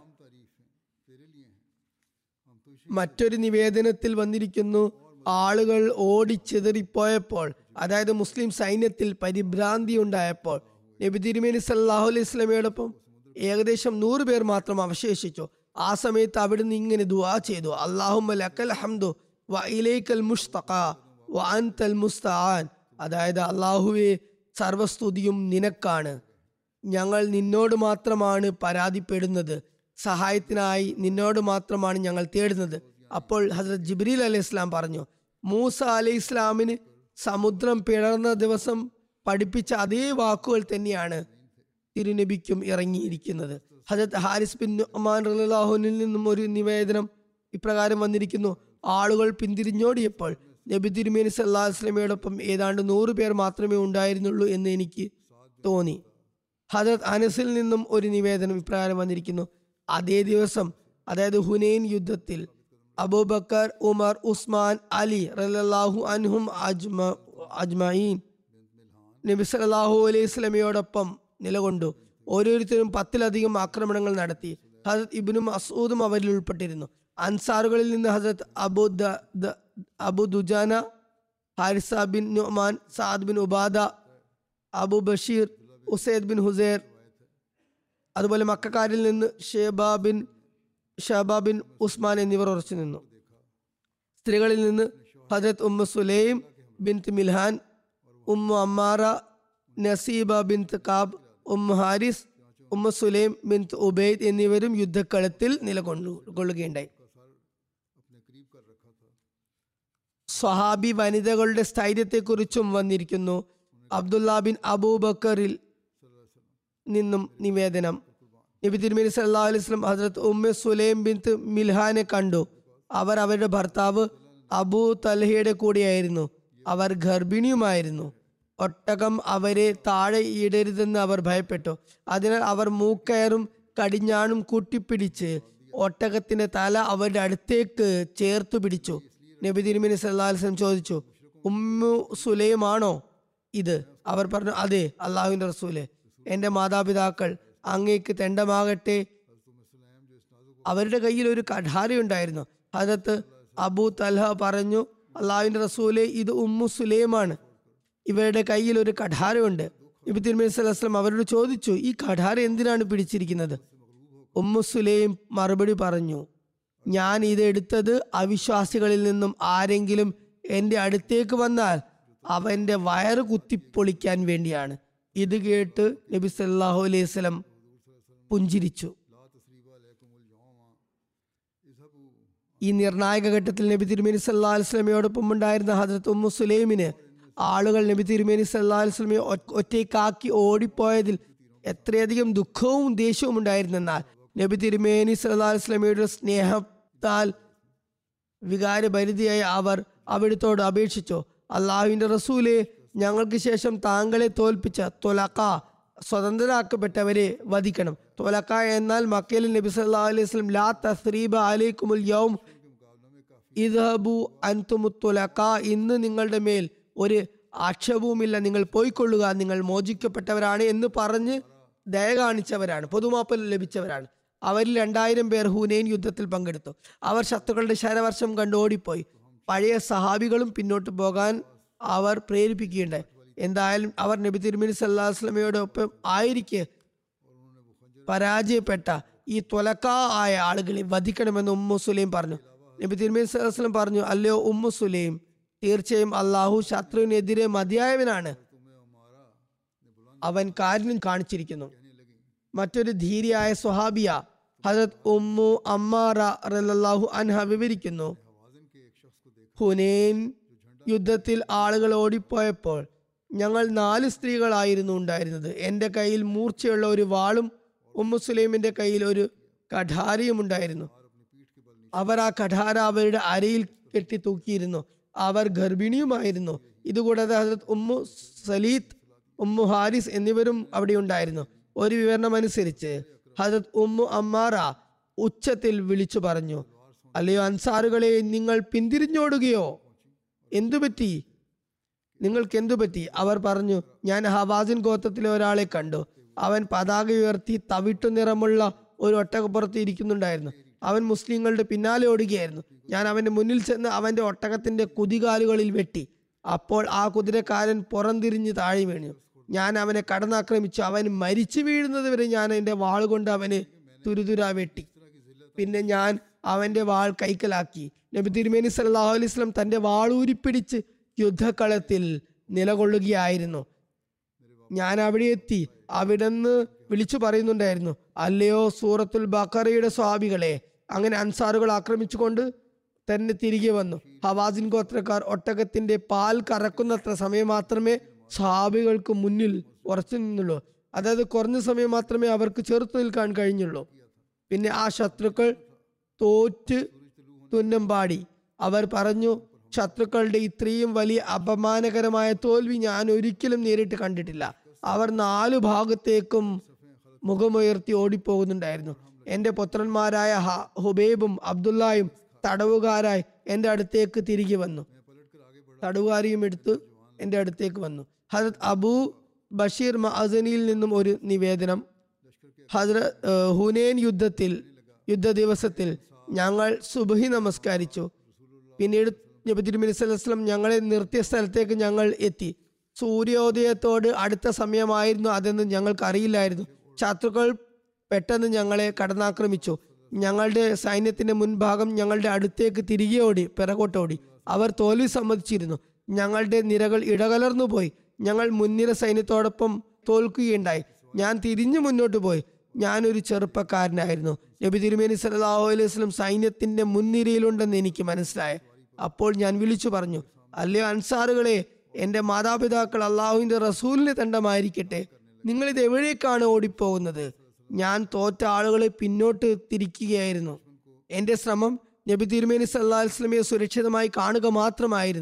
Speaker 2: മറ്റൊരു നിവേദനത്തിൽ വന്നിരിക്കുന്നു ആളുകൾ ഓടിച്ചിതറിപ്പോയപ്പോൾ അതായത് മുസ്ലിം സൈന്യത്തിൽ പരിഭ്രാന്തി ഉണ്ടായപ്പോൾ നബി തിരുമേനി സല്ലാഹു അലൈഹി സ്വലമയോടൊപ്പം ഏകദേശം നൂറ് പേർ മാത്രം അവശേഷിച്ചു ആ സമയത്ത് അവിടുന്ന് ഇങ്ങനെ ദുആ ചെയ്തു അള്ളാഹുമ്മ ലക്കൽ ഹംദു വ ഇലൈക്കൽ മുസ്തഖ വ അൻതൽ മുസ്തആൻ അതായത് അള്ളാഹുവെ സർവസ്തുതിയും നിനക്കാണ് ഞങ്ങൾ നിന്നോട് മാത്രമാണ് പരാതിപ്പെടുന്നത് സഹായത്തിനായി നിന്നോട് മാത്രമാണ് ഞങ്ങൾ തേടുന്നത് അപ്പോൾ ഹസരത് ജിബ്രീൽ അലൈഹി ഇസ്ലാം പറഞ്ഞു മൂസ അലൈഹി ഇസ്ലാമിന് സമുദ്രം പിളർന്ന ദിവസം പഠിപ്പിച്ച അതേ വാക്കുകൾ തന്നെയാണ് തിരുനബിക്കും ഇറങ്ങിയിരിക്കുന്നത് ഹജരത് ഹാരിസ് ബിൻ നുഅ്മാൻ റളിയല്ലാഹുവിൽ നിന്നും ഒരു നിവേദനം ഇപ്രകാരം വന്നിരിക്കുന്നു ആളുകൾ പിന്തിരിഞ്ഞോടിയപ്പോൾ നബി തിരുമേനി സല്ലാ വസ്ലമയോടൊപ്പം ഏതാണ്ട് നൂറ് പേർ മാത്രമേ ഉണ്ടായിരുന്നുള്ളൂ എന്ന് എനിക്ക് തോന്നി ഹജരത് അനസിൽ നിന്നും ഒരു നിവേദനം ഇപ്രകാരം വന്നിരിക്കുന്നു അതേ ദിവസം അതായത് ഹുനൈൻ യുദ്ധത്തിൽ അബൂബക്കർ ഉമർ ഉസ്മാൻ അലി റലാഹു അൻഹും അജ്മ അജ്മഈൻ നബി സല്ലല്ലാഹു അലൈഹി സ്വലമയോടൊപ്പം നിലകൊണ്ടു ഓരോരുത്തരും പത്തിലധികം ആക്രമണങ്ങൾ നടത്തി ഹസരത് ഇബിനും മസൂദും അവരിൽ ഉൾപ്പെട്ടിരുന്നു അൻസാറുകളിൽ നിന്ന് ഹസരത് അബു ദ ദ- Abu Dujana Haris bin Numan Saad bin Ubada Abu Bashir Usaid bin Husair അതുപോലെ മക്കാരിൽ നിന്ന് Sheba bin Shaba bin Usman എന്നിവർ ഉറച്ചു നിന്നു സ്ത്രീകളിൽ നിന്ന് ഹജരത് ഉമ്മ സുലൈം ബിൻത് മിൽഹാൻ ഉമ്മ അമ്മാറ നസീബ ബിൻത് കാബ് ഉമ്മ ഹാരിസ് ഉമ്മ സുലൈം ബിൻത് ഉബൈദ് എന്നിവരും യുദ്ധക്കളത്തിൽ നിലകൊണ്ടു കൊള്ളുകയുണ്ടായി സ്വഹാബി വനിതകളുടെ സ്ഥൈര്യത്തെക്കുറിച്ചും വന്നിരിക്കുന്നു അബ്ദുല്ല ബിൻ അബൂബക്കറിൽ നിന്നും നിവേദനം നബി തിരുമേനി സല്ലാ അലൈഹി സ്വലം ഹസ്രത്ത് ഉമ്മ സുലൈം ബിൻത്ത് മിൽഹാനെ കണ്ടു അവർ അവരുടെ ഭർത്താവ് അബൂ തൽഹയുടെ കൂടെയായിരുന്നു അവർ ഗർഭിണിയുമായിരുന്നു ഒട്ടകം അവരെ താഴെ ഇടരുതെന്ന് അവർ ഭയപ്പെട്ടു അതിനാൽ അവർ മൂക്കയറും കടിഞ്ഞാണും കൂട്ടിപ്പിടിച്ച് ഒട്ടകത്തിന്റെ തല അവരുടെ അടുത്തേക്ക് ചേർത്തു പിടിച്ചു നബി തിരുമേനി സല്ലാസ്ലം ചോദിച്ചു ഉമ്മു സുലൈമാണോ ഇത് അവർ പറഞ്ഞു അതെ അള്ളാഹുവിന്റെ റസൂലെ എന്റെ മാതാപിതാക്കൾ അങ്ങേക്ക് തെണ്ടമാകട്ടെ അവരുടെ കയ്യിൽ ഒരു കഠാരയുണ്ടായിരുന്നു ഹജത്ത് അബൂ തൽഹ പറഞ്ഞു അള്ളാഹുവിന്റെ റസൂലെ ഇത് ഉമ്മു സുലൈമാണ് ഇവരുടെ കയ്യിൽ ഒരു കഠാരമുണ്ട് നബി തിരുമേനി സ്വലം അവരോട് ചോദിച്ചു ഈ കഠാര എന്തിനാണ് പിടിച്ചിരിക്കുന്നത് ഉമ്മു സുലൈം മറുപടി പറഞ്ഞു ഞാൻ ഇത് എടുത്തത് അവിശ്വാസികളിൽ നിന്നും ആരെങ്കിലും എൻ്റെ അടുത്തേക്ക് വന്നാൽ അവന്റെ വയറ് കുത്തിപ്പൊളിക്കാൻ വേണ്ടിയാണ് ഇത് കേട്ട് നബി സല്ലാഹു അലൈഹി സ്വലം പുഞ്ചിരിച്ചു ഈ നിർണായക ഘട്ടത്തിൽ നബി തിരുമേനി സല്ലാ വസ്ലമയോടൊപ്പം ഉണ്ടായിരുന്ന ഹജരത്ത് ഉമ്മു സുലൈമിന് ആളുകൾ നബി തിരുമേനി സല്ലാ വസ്ലമയെ ഒറ്റയ്ക്കാക്കി ഓടിപ്പോയതിൽ എത്രയധികം ദുഃഖവും ദേഷ്യവും ഉണ്ടായിരുന്നെന്നാൽ നബി തിരുമേനി സല്ലാ വസ്ലമയുടെ സ്നേഹത്താൽ വികാരഭരിതിയായി അവർ അവിടുത്തോട് അപേക്ഷിച്ചു അള്ളാഹുവിന്റെ റസൂലെ ഞങ്ങൾക്ക് ശേഷം താങ്കളെ തോൽപ്പിച്ച തൊലക്ക സ്വതന്ത്രരാക്കപ്പെട്ടവരെ വധിക്കണം തൊലക്ക എന്നാൽ മക്കയിൽ നബി സല്ലാ അലൈഹി വസല്ലം ലാ തസ്രീബ അലൈക്കുമുൽ യൗം ഇദ്ഹബു അൻതുമുത്തുലക്ക ഇന്ന് നിങ്ങളുടെ മേൽ ഒരു ആക്ഷേപവുമില്ല നിങ്ങൾ പോയിക്കൊള്ളുക നിങ്ങൾ മോചിക്കപ്പെട്ടവരാണ് എന്ന് പറഞ്ഞ് ദയ കാണിച്ചവരാണ് പൊതുമാപ്പൽ ലഭിച്ചവരാണ് അവരിൽ രണ്ടായിരം പേർ ഹുനൈൻ യുദ്ധത്തിൽ പങ്കെടുത്തു അവർ ശത്രുക്കളുടെ ശരവർഷം കണ്ട് ഓടിപ്പോയി പഴയ സഹാബികളും പിന്നോട്ട് പോകാൻ അവർ പ്രേരിപ്പിക്കുകയുണ്ടായി എന്തായാലും അവർ നബി തിരുമേനി സല്ലാഹു വസ്ലമയോടൊപ്പം ആയിരിക്കെ പരാജയപ്പെട്ട ഈ തൊലക്ക ആയ ആളുകളെ വധിക്കണമെന്ന് ഉമ്മു സുലൈം പറഞ്ഞു നബി തിരുമേനി സല്ലാസ്ലം പറഞ്ഞു അല്ലയോ ഉമ്മു സുലൈം തീർച്ചയായും അള്ളാഹു ശത്രുവിനെതിരെ മതിയായവനാണ് അവൻ കാരുണ്യം കാണിച്ചിരിക്കുന്നു മറ്റൊരു ധീരിയായ സ്വഹാബിയ ഹജരത് ഉമ്മു അമ്മാറ റലാഹു അൻഹ വിവരിക്കുന്നു ഹുനൈൻ യുദ്ധത്തിൽ ആളുകൾ ഓടിപ്പോയപ്പോൾ ഞങ്ങൾ നാല് സ്ത്രീകളായിരുന്നു ഉണ്ടായിരുന്നത് എൻ്റെ കയ്യിൽ മൂർച്ചയുള്ള ഒരു വാളും ഉമ്മു സുലൈമിന്റെ കയ്യിൽ ഒരു കഠാരയും ഉണ്ടായിരുന്നു അവർ ആ കഠാര അവരുടെ അരയിൽ കെട്ടി തൂക്കിയിരുന്നു അവർ ഗർഭിണിയുമായിരുന്നു ഇതുകൂടാതെ ഹസരത് ഉമ്മു സലീത്ത് ഉമ്മു ഹാരിസ് എന്നിവരും അവിടെ ഉണ്ടായിരുന്നു ഒരു വിവരണം അനുസരിച്ച് ഹസരത് ഉമ്മു അമ്മാറ ഉച്ചത്തിൽ വിളിച്ചു പറഞ്ഞു അല്ലയോ അൻസാറുകളെ നിങ്ങൾ പിന്തിരിഞ്ഞോടുകയോ എന്തു പറ്റി നിങ്ങൾക്ക് എന്തു പറ്റി അവർ പറഞ്ഞു ഞാൻ ഹവാസിൻ ഗോത്രത്തിലെ ഒരാളെ കണ്ടു അവൻ പതാക ഉയർത്തി തവിട്ടു നിറമുള്ള ഒരു ഒട്ടകപ്പുറത്ത് ഇരിക്കുന്നുണ്ടായിരുന്നു അവൻ മുസ്ലിങ്ങളുടെ പിന്നാലെ ഓടുകയായിരുന്നു ഞാൻ അവന്റെ മുന്നിൽ ചെന്ന് അവന്റെ ഒട്ടകത്തിന്റെ കുതികാലുകളിൽ വെട്ടി അപ്പോൾ ആ കുതിരക്കാരൻ പുറംതിരിഞ്ഞ് താഴെ വീണു ഞാൻ അവനെ കടന്നാക്രമിച്ചു അവൻ മരിച്ചു വീഴുന്നത് വരെ ഞാൻ എൻ്റെ വാൾ കൊണ്ട് അവനെ തുരുതുര വെട്ടി പിന്നെ ഞാൻ അവന്റെ വാൾ കൈക്കലാക്കി നബി തിരുമേനി സല്ലാഹു അലൈഹി സ്വലം തന്റെ വാൾ ഊരിപ്പിടിച്ച് യുദ്ധക്കളത്തിൽ നിലകൊള്ളുകയായിരുന്നു ഞാൻ അവിടെ എത്തി അവിടുന്ന് വിളിച്ചു പറയുന്നുണ്ടായിരുന്നു അല്ലയോ സൂറത്തുൽ ബക്കറയുടെ സ്വാഭികളെ അങ്ങനെ അൻസാറുകൾ ആക്രമിച്ചുകൊണ്ട് തന്നെ തിരികെ വന്നു ഹവാസിൻ ഗോത്രക്കാർ ഒട്ടകത്തിന്റെ പാൽ കറക്കുന്നത്ര സമയം മാത്രമേ സ്വാഭികൾക്ക് മുന്നിൽ ഉറച്ചു നിന്നുള്ളൂ അതായത് കുറഞ്ഞ സമയം മാത്രമേ അവർക്ക് ചെറുത്തു നിൽക്കാൻ കഴിഞ്ഞുള്ളൂ പിന്നെ ആ ശത്രുക്കൾ തോറ്റ് തുന്നം പാടി അവർ പറഞ്ഞു ശത്രുക്കളുടെ ഇത്രയും വലിയ അപമാനകരമായ തോൽവി ഞാൻ ഒരിക്കലും നേരിട്ട് കണ്ടിട്ടില്ല അവർ നാലു ഭാഗത്തേക്കും മുഖമുയർത്തി ഓടിപ്പോകുന്നുണ്ടായിരുന്നു എൻ്റെ പുത്രന്മാരായ ഹ- ഹുബൈബും അബ്ദുല്ലായും തടവുകാരായി എൻ്റെ അടുത്തേക്ക് തിരികെ വന്നു തടവുകാരിയും എടുത്ത് എൻ്റെ അടുത്തേക്ക് വന്നു ഹജരത് അബൂ ബഷീർ മഅസനിയിൽ നിന്നും ഒരു നിവേദനം ഹദ്ര ഏഹ് ഹുനൈൻ യുദ്ധത്തിൽ യുദ്ധ ദിവസത്തിൽ ഞങ്ങൾ സുബഹി നമസ്കരിച്ചു പിന്നീട് നബി തിരുമനി സ്വലം ഞങ്ങളെ നിർത്തിയ സ്ഥലത്തേക്ക് ഞങ്ങൾ എത്തി സൂര്യോദയത്തോട് അടുത്ത സമയമായിരുന്നു അതെന്ന് ഞങ്ങൾക്ക് അറിയില്ലായിരുന്നു ശത്രുക്കൾ പെട്ടെന്ന് ഞങ്ങളെ കടന്നാക്രമിച്ചു ഞങ്ങളുടെ സൈന്യത്തിന്റെ മുൻഭാഗം ഞങ്ങളുടെ അടുത്തേക്ക് തിരികെ ഓടി പിറകോട്ടോടി അവർ തോൽവി സമ്മതിച്ചിരുന്നു ഞങ്ങളുടെ നിരകൾ ഇടകലർന്നു പോയി ഞങ്ങൾ മുൻനിര സൈന്യത്തോടൊപ്പം തോൽക്കുകയുണ്ടായി ഞാൻ തിരിഞ്ഞു മുന്നോട്ട് പോയി ഞാനൊരു ചെറുപ്പക്കാരനായിരുന്നു നബി തിരുമേനി സല്ലല്ലാഹു അലൈഹി വസല്ലം സൈന്യത്തിന്റെ മുൻനിരയിലുണ്ടെന്ന് എനിക്ക് മനസ്സിലായി അപ്പോൾ ഞാൻ വിളിച്ചു പറഞ്ഞു അല്ലയോ അൻസാറുകളെ എൻ്റെ മാതാപിതാക്കൾ അള്ളാഹുവിന്റെ റസൂലിന്റെ തണ്ടമായിരിക്കട്ടെ നിങ്ങൾ ഇത് എവിടേക്കാണ് ഓടിപ്പോകുന്നത് ഞാൻ തോറ്റ ആളുകളെ പിന്നോട്ട് തിരിക്കുകയായിരുന്നു എൻ്റെ ശ്രമം നബി തിരുമേനി സല്ലാ വസ്ലമയെ സുരക്ഷിതമായി കാണുക മാത്രമായിരുന്നു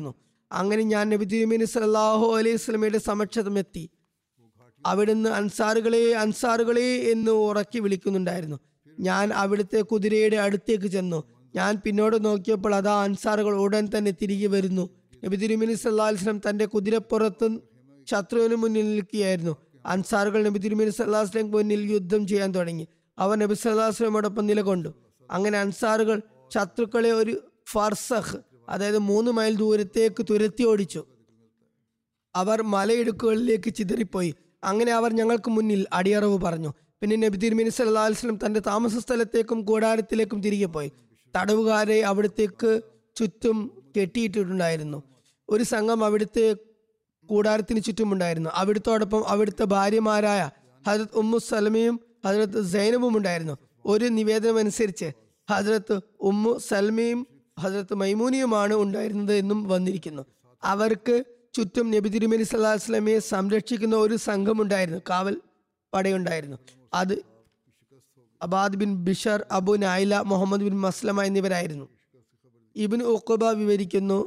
Speaker 2: അങ്ങനെ ഞാൻ നബി തിരുമേനി സല്ലാഹു അലൈഹി സ്വലമയുടെ സമക്ഷതമെത്തി അവിടുന്ന് അൻസാറുകളെ അൻസാറുകളെ എന്ന് ഉറക്കി വിളിക്കുന്നുണ്ടായിരുന്നു ഞാൻ അവിടുത്തെ കുതിരയുടെ അടുത്തേക്ക് ചെന്നു ഞാൻ പിന്നോട്ട് നോക്കിയപ്പോൾ അതാ അൻസാറുകൾ ഉടൻ തന്നെ തിരികെ വരുന്നു നബി തിരുമേനി സല്ലാ വസ്ലം തന്റെ കുതിരപ്പുറത്ത് ശത്രുവിന് മുന്നിൽ നിൽക്കുകയായിരുന്നു അൻസാറുകൾ നബി തിരുമേനി സല്ലാ വസ്ലം മുന്നിൽ യുദ്ധം ചെയ്യാൻ തുടങ്ങി അവർ നബി സല്ലാ വസ്ലമോടൊപ്പം നിലകൊണ്ടു അങ്ങനെ അൻസാറുകൾ ശത്രുക്കളെ ഒരു ഫർസഖ് അതായത് മൂന്ന് മൈൽ ദൂരത്തേക്ക് തുരത്തി ഓടിച്ചു അവർ മലയിടുക്കുകളിലേക്ക് ചിതറിപ്പോയി അങ്ങനെ അവർ ഞങ്ങൾക്ക് മുന്നിൽ അടിയറവ് പറഞ്ഞു പിന്നെ നബി തിരുമേനി സല്ലാ വസ്ലം തന്റെ താമസ സ്ഥലത്തേക്കും കൂടാരത്തിലേക്കും തിരികെ പോയി തടവുകാരെ അവിടത്തേക്ക് ചുറ്റും കെട്ടിയിട്ടിട്ടുണ്ടായിരുന്നു ഒരു സംഘം അവിടുത്തെ കൂടാരത്തിന് ചുറ്റുമുണ്ടായിരുന്നു അവിടുത്തോടൊപ്പം അവിടുത്തെ ഭാര്യമാരായ ഹജരത് ഉമ്മു സലമയും ഹജരത്ത് സൈനബും ഉണ്ടായിരുന്നു ഒരു നിവേദനം അനുസരിച്ച് ഹജരത്ത് ഉമ്മു സൽമയും ഹജരത്ത് മൈമൂനിയുമാണ് ഉണ്ടായിരുന്നത് എന്നും വന്നിരിക്കുന്നു അവർക്ക് ചുറ്റും നബി തിരുമേനി സല്ലാ വസ്ലമയെ സംരക്ഷിക്കുന്ന ഒരു സംഘമുണ്ടായിരുന്നു കാവൽ പടയുണ്ടായിരുന്നു അത് Abbad bin Bishr Abu Naila Muhammad bin Maslama എന്നിവരായിരുന്നു ഇബിൻ ഉഖബ വിവരിക്കുന്നു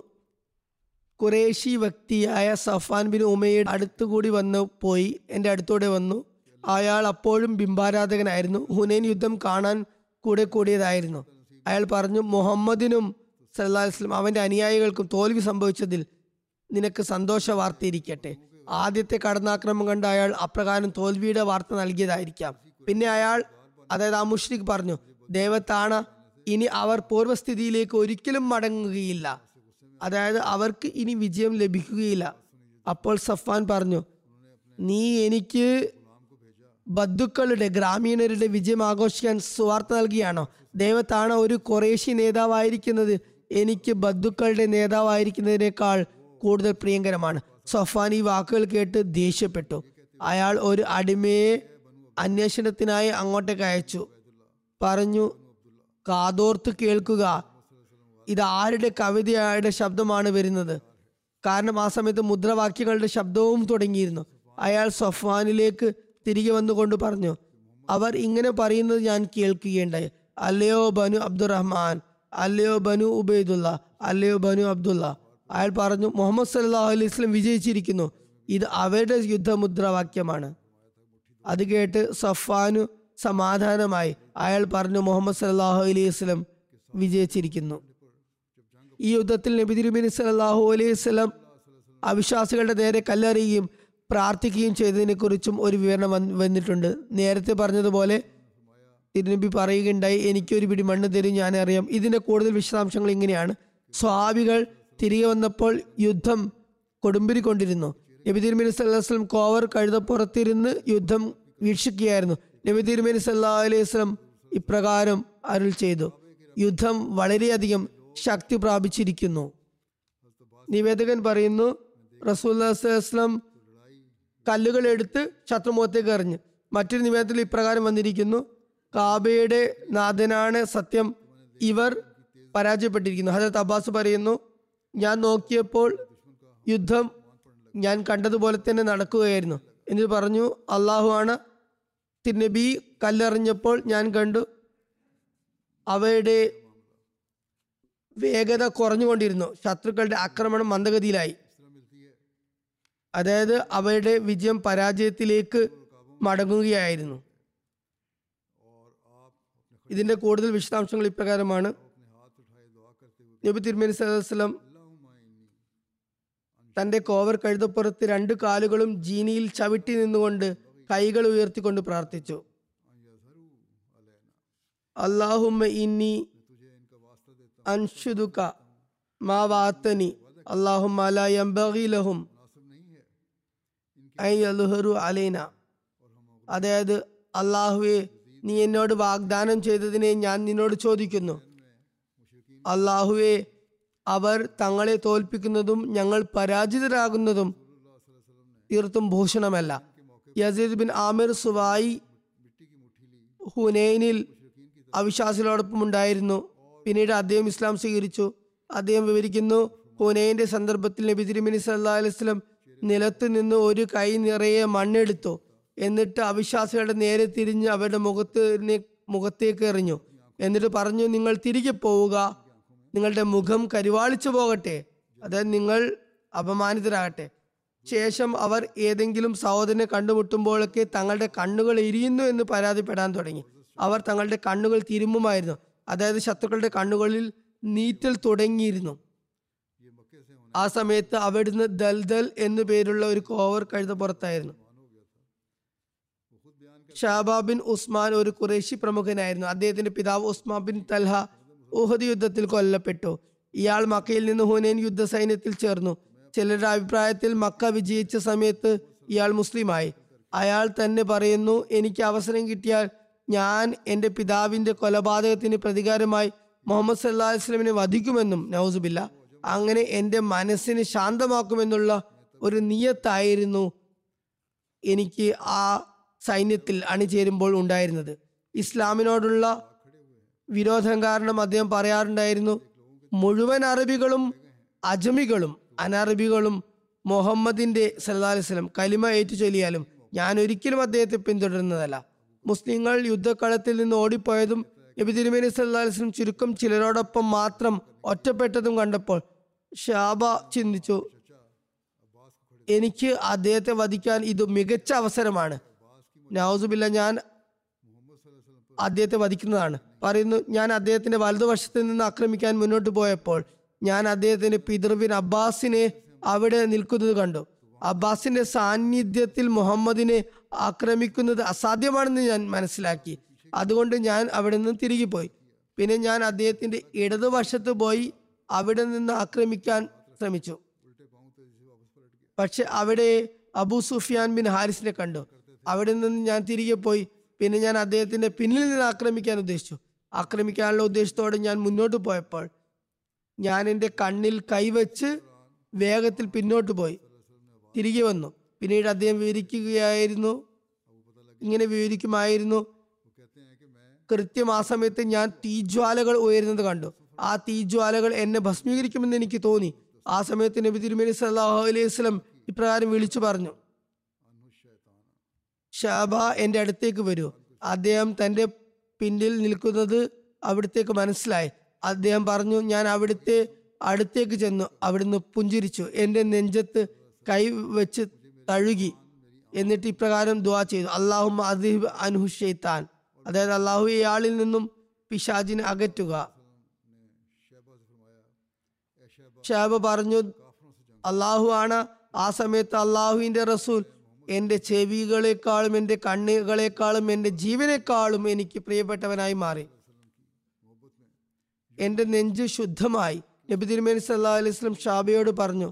Speaker 2: കുറേശി വ്യക്തിയായ സഫാൻ ബിൻ ഉമയുടെ അടുത്തുകൂടി വന്ന് പോയി എൻ്റെ അടുത്തൂടെ വന്നു അയാൾ അപ്പോഴും ബിംബാരാധകനായിരുന്നു ഹുനൈൻ യുദ്ധം കാണാൻ കൂടെ കൂടിയതായിരുന്നു അയാൾ പറഞ്ഞു മുഹമ്മദിനും സല്ലാ വസ്ലം അവൻ്റെ അനുയായികൾക്കും തോൽവി സംഭവിച്ചതിൽ നിനക്ക് സന്തോഷ വാർത്തയിരിക്കട്ടെ ആദ്യത്തെ കടന്നാക്രമം കണ്ട് അയാൾ അപ്രകാരം തോൽവിയുടെ വാർത്ത നൽകിയതായിരിക്കാം പിന്നെ അയാൾ അതായത് ആ മുഷ്രിഖ് പറഞ്ഞു ദൈവത്താണ് ഇനി അവർ പൂർവ്വസ്ഥിതിയിലേക്ക് ഒരിക്കലും മടങ്ങുകയില്ല അതായത് അവർക്ക് ഇനി വിജയം ലഭിക്കുകയില്ല അപ്പോൾ സഫാൻ പറഞ്ഞു നീ എനിക്ക് ബന്ധുക്കളുടെ ഗ്രാമീണരുടെ വിജയം ആഘോഷിക്കാൻ സ്വാർത്ഥ നൽകിയാണോ ദൈവത്താണ് ഒരു കുറേശി നേതാവായിരിക്കുന്നത് എനിക്ക് ബന്ധുക്കളുടെ നേതാവായിരിക്കുന്നതിനേക്കാൾ കൂടുതൽ പ്രിയങ്കരമാണ് സഫാൻ ഈ വാക്കുകൾ കേട്ട് ദേഷ്യപ്പെട്ടു അയാൾ ഒരു അടിമയെ അന്വേഷണത്തിനായി അങ്ങോട്ടേക്ക് അയച്ചു പറഞ്ഞു കാതോർത്ത് കേൾക്കുക ഇത് ആരുടെ കവിതയുടെ ശബ്ദമാണ് വരുന്നത് കാരണം ആ സമയത്ത് മുദ്രാവാക്യങ്ങളുടെ ശബ്ദവും തുടങ്ങിയിരുന്നു അയാൾ സഫ്വാനിലേക്ക് തിരികെ വന്നുകൊണ്ട് പറഞ്ഞു അവർ ഇങ്ങനെ പറയുന്നത് ഞാൻ കേൾക്കുകയുണ്ടായി അല്ലയോ ബനു അബ്ദുറഹ്മാൻ അല്ലയോ ബനു ഉബൈദുള്ള അല്ലയോ ബനു അബ്ദുള്ള അയാൾ പറഞ്ഞു മുഹമ്മദ് സല്ലാഹു അലൈഹി സ്വലം വിജയിച്ചിരിക്കുന്നു ഇത് അവരുടെ യുദ്ധമുദ്രാവാക്യമാണ് അത് കേട്ട് സഫാനു സമാധാനമായി അയാൾ പറഞ്ഞു മുഹമ്മദ് സല്ലാഹു അലൈഹി സ്വലം വിജയിച്ചിരിക്കുന്നു ഈ യുദ്ധത്തിൽ നബി തിരുമേനി സല്ലാഹു അലൈഹി സ്വലം അവിശ്വാസികളുടെ നേരെ കല്ലെറിയുകയും പ്രാർത്ഥിക്കുകയും ചെയ്തതിനെ കുറിച്ചും ഒരു വിവരണം വന്ന് വന്നിട്ടുണ്ട് നേരത്തെ പറഞ്ഞതുപോലെ തിരുനബി പറയുകയുണ്ടായി എനിക്കൊരു പിടി മണ്ണ് തരും ഞാൻ അറിയാം ഇതിന്റെ കൂടുതൽ വിശദാംശങ്ങൾ ഇങ്ങനെയാണ് സ്വാഭികൾ തിരികെ വന്നപ്പോൾ യുദ്ധം കൊടുമ്പിരിക്കൊണ്ടിരുന്നു നബി തിരുമേനി സല്ലാഹു വസ്ലം കോവർ കഴുതപ്പുറത്തിരുന്ന് യുദ്ധം വീക്ഷിക്കുകയായിരുന്നു നബി തിരുമേനി സല്ലാ അലൈഹി വസ്ലം ഇപ്രകാരം അരുൾ ചെയ്തു യുദ്ധം വളരെയധികം ശക്തി പ്രാപിച്ചിരിക്കുന്നു നിവേദകൻ പറയുന്നു റസൂല്ലാസ്ലം കല്ലുകൾ എടുത്ത് ശത്രുമുഖത്തേക്ക് എറിഞ്ഞു മറ്റൊരു നിവേദനത്തിൽ ഇപ്രകാരം വന്നിരിക്കുന്നു കാബയുടെ നാഥനാണ് സത്യം ഇവർ പരാജയപ്പെട്ടിരിക്കുന്നു ഹജരത് അബ്ബാസ് പറയുന്നു ഞാൻ നോക്കിയപ്പോൾ യുദ്ധം ഞാൻ കണ്ടതുപോലെ തന്നെ നടക്കുകയായിരുന്നു എന്നിട്ട് പറഞ്ഞു അള്ളാഹു ആണ് തിരുനബി കല്ലെറിഞ്ഞപ്പോൾ ഞാൻ കണ്ടു അവയുടെ വേഗത കുറഞ്ഞുകൊണ്ടിരുന്നു ശത്രുക്കളുടെ ആക്രമണം മന്ദഗതിയിലായി അതായത് അവയുടെ വിജയം പരാജയത്തിലേക്ക് മടങ്ങുകയായിരുന്നു ഇതിന്റെ കൂടുതൽ വിശദാംശങ്ങൾ ഇപ്രകാരമാണ് നബി തിരുമേനി സലഹ്സ്ലം തന്റെ കോവർ കഴുതപ്പുറത്ത് രണ്ട് കാലുകളും ജീനിയിൽ ചവിട്ടി നിന്നുകൊണ്ട് കൈകൾ ഉയർത്തിക്കൊണ്ട് പ്രാർത്ഥിച്ചു അള്ളാഹുമ്മ ഇന്നി അൻഷുദുക മാ വാത്തനി അള്ളാഹുമ്മ ലാ യംബഗി ലഹും ഐ യൽഹറു അലൈന അതായത് അള്ളാഹുവെ നീ എന്നോട് വാഗ്ദാനം ചെയ്തതിനെ ഞാൻ നിന്നോട് ചോദിക്കുന്നു അള്ളാഹുവെ അവർ തങ്ങളെ തോൽപ്പിക്കുന്നതും ഞങ്ങൾ പരാജിതരാകുന്നതും തീർത്തും ഭൂഷണമല്ല യസീദ് ബിൻ ആമിർ സുവായി ഹുനൈനിൽ അവിശ്വാസികളോടൊപ്പം ഉണ്ടായിരുന്നു പിന്നീട് അദ്ദേഹം ഇസ്ലാം സ്വീകരിച്ചു അദ്ദേഹം വിവരിക്കുന്നു ഹുനൈന്റെ സന്ദർഭത്തിൽ നബി തിരുമനി സല്ലാ അലൈഹി സ്വലം നിലത്ത് നിന്ന് ഒരു കൈ നിറയെ മണ്ണെടുത്തു എന്നിട്ട് അവിശ്വാസികളുടെ നേരെ തിരിഞ്ഞ് അവരുടെ മുഖത്ത് മുഖത്തേക്ക് എറിഞ്ഞു എന്നിട്ട് പറഞ്ഞു നിങ്ങൾ തിരികെ പോവുക നിങ്ങളുടെ മുഖം കരിവാളിച്ചു പോകട്ടെ അതായത് നിങ്ങൾ അപമാനിതരാകട്ടെ ശേഷം അവർ ഏതെങ്കിലും സഹോദരനെ കണ്ടുമുട്ടുമ്പോഴൊക്കെ തങ്ങളുടെ കണ്ണുകൾ എരിയുന്നു എന്ന് പരാതിപ്പെടാൻ തുടങ്ങി അവർ തങ്ങളുടെ കണ്ണുകൾ തിരുമ്മുമായിരുന്നു അതായത് ശത്രുക്കളുടെ കണ്ണുകളിൽ നീറ്റൽ തുടങ്ങിയിരുന്നു
Speaker 1: ये मक्के से होने
Speaker 2: ആ സമയത്ത് അവിടുന്ന് ദൽദൽ എന്നു പേരുള്ള ഒരു കോവർ കഴുത പുറത്തായിരുന്നു
Speaker 1: मान हो गया था वो खुद बयान कर
Speaker 2: ഷാബാ ബിൻ ഉസ്മാൻ ഒരു കുറേശി പ്രമുഖനായിരുന്നു അദ്ദേഹത്തിന്റെ പിതാവ് ഉസ്മാൻ ബിൻ തൽഹ ഉഹദ് യുദ്ധത്തിൽ കൊല്ലപ്പെട്ടു ഇയാൾ മക്കയിൽ നിന്ന് ഹുനൈൻ യുദ്ധ സൈന്യത്തിൽ ചേർന്നു ചിലരുടെ അഭിപ്രായത്തിൽ മക്ക വിജയിച്ച സമയത്ത് ഇയാൾ മുസ്ലിമായി അയാൾ തന്നെ പറയുന്നു എനിക്ക് അവസരം കിട്ടിയാൽ ഞാൻ എൻ്റെ പിതാവിന്റെ കൊലപാതകത്തിന് പ്രതികാരമായി മുഹമ്മദ് സല്ലാ വസ്ലമിനെ വധിക്കുമെന്നും നൗസുബില്ല അങ്ങനെ എൻ്റെ മനസ്സിനെ ശാന്തമാക്കുമെന്നുള്ള ഒരു നിയത്തായിരുന്നു എനിക്ക് ആ സൈന്യത്തിൽ അണിചേരുമ്പോൾ ഉണ്ടായിരുന്നത് ഇസ്ലാമിനോടുള്ള വിരോധം കാരണം അദ്ദേഹം പറയാറുണ്ടായിരുന്നു മുഴുവൻ അറബികളും അജമികളും അനറബികളും മുഹമ്മദിന്റെ സല്ലല്ലാഹു അലൈഹി വസല്ലം കലിമ ഏറ്റു ചൊല്ലിയാലും ഞാൻ ഒരിക്കലും അദ്ദേഹത്തെ പിന്തുടരുന്നതല്ല മുസ്ലിങ്ങൾ യുദ്ധക്കളത്തിൽ നിന്ന് ഓടിപ്പോയതും നബി തിരുമേനി സല്ലല്ലാഹു അലൈഹി വസല്ലം ചുരുക്കം ചിലരോടൊപ്പം മാത്രം ഒറ്റപ്പെട്ടതും കണ്ടപ്പോൾ ഷാബ ചിന്തിച്ചു എനിക്ക് അദ്ദേഹത്തെ വധിക്കാൻ ഇത് മികച്ച അവസരമാണ് നൗസുബില്ല ഞാൻ അദ്ദേഹത്തെ വധിക്കുന്നതാണ് പറയുന്നു ഞാൻ അദ്ദേഹത്തിന്റെ വലതുവശത്ത് നിന്ന് ആക്രമിക്കാൻ മുന്നോട്ട് പോയപ്പോൾ ഞാൻ അദ്ദേഹത്തിന്റെ പിതൃവിൻ അബ്ബാസിനെ അവിടെ നിൽക്കുന്നത് കണ്ടു അബ്ബാസിന്റെ സാന്നിധ്യത്തിൽ മുഹമ്മദിനെ ആക്രമിക്കുന്നത് അസാധ്യമാണെന്ന് ഞാൻ മനസ്സിലാക്കി അതുകൊണ്ട് ഞാൻ അവിടെ നിന്ന് തിരികെ പോയി പിന്നെ ഞാൻ അദ്ദേഹത്തിന്റെ ഇടതുവശത്ത് പോയി അവിടെ നിന്ന് ആക്രമിക്കാൻ ശ്രമിച്ചു പക്ഷെ അവിടെ അബൂ സുഫിയാൻ ബിൻ ഹാരിസിനെ കണ്ടു അവിടെ നിന്ന് ഞാൻ തിരികെ പോയി പിന്നെ ഞാൻ അദ്ദേഹത്തിന്റെ പിന്നിൽ നിന്ന് ആക്രമിക്കാൻ ഉദ്ദേശിച്ചു ആക്രമിക്കാനുള്ള ഉദ്ദേശത്തോടെ ഞാൻ മുന്നോട്ട് പോയപ്പോൾ ഞാൻ എൻ്റെ കണ്ണിൽ കൈവച്ച് വേഗത്തിൽ പിന്നോട്ട് പോയി തിരികെ വന്നു പിന്നീട് അദ്ദേഹം വിവരിക്കുകയായിരുന്നു ഇങ്ങനെ വിവരിക്കുമായിരുന്നു
Speaker 1: वो कहते हैं कि मैं
Speaker 2: കൃത്യം ആ സമയത്ത് ഞാൻ തീജ്വാലകൾ ഉയരുന്നത് കണ്ടു ആ തീജ്വാലകൾ എന്നെ ഭസ്മീകരിക്കുമെന്ന് എനിക്ക് തോന്നി ആ സമയത്ത് നബി തിരുമേനി സല്ലാഹു അലൈഹി വസല്ലം ഇപ്രകാരം വിളിച്ചു പറഞ്ഞു ഷാബ എൻ്റെ അടുത്തേക്ക് വരൂ അദ്ദേഹം തൻ്റെ പിന്നിൽ നിൽക്കുന്നത് അവിടത്തേക്ക് മനസ്സിലായി അദ്ദേഹം പറഞ്ഞു ഞാൻ അവിടുത്തെ അടുത്തേക്ക് ചെന്നു അവിടുന്ന് പുഞ്ചിരിച്ചു എൻ്റെ നെഞ്ചത്ത് കൈ വെച്ച് തഴുകി എന്നിട്ട് ഇപ്രകാരം ദുവാ ചെയ്തു അള്ളാഹു അദിബ് അൻഹു ഷെയ്ത്താൻ അതായത് അള്ളാഹു ഇയാളിൽ നിന്നും പിശാജിനെ അകറ്റുക ഷാബ പറഞ്ഞു അള്ളാഹു ആണ് ആ സമയത്ത് അള്ളാഹുവിന്റെ റസൂൽ എൻ്റെ ചെവികളെക്കാളും എൻ്റെ കണ്ണുകളെക്കാളും എൻ്റെ ജീവനേക്കാളും എനിക്ക് പ്രിയപ്പെട്ടവനായി മാറി എൻ്റെ നെഞ്ച് ശുദ്ധമായി നബി തിരുമേനി സല്ലാ അലൈഹി സ്വലം ഷാബയോട് പറഞ്ഞു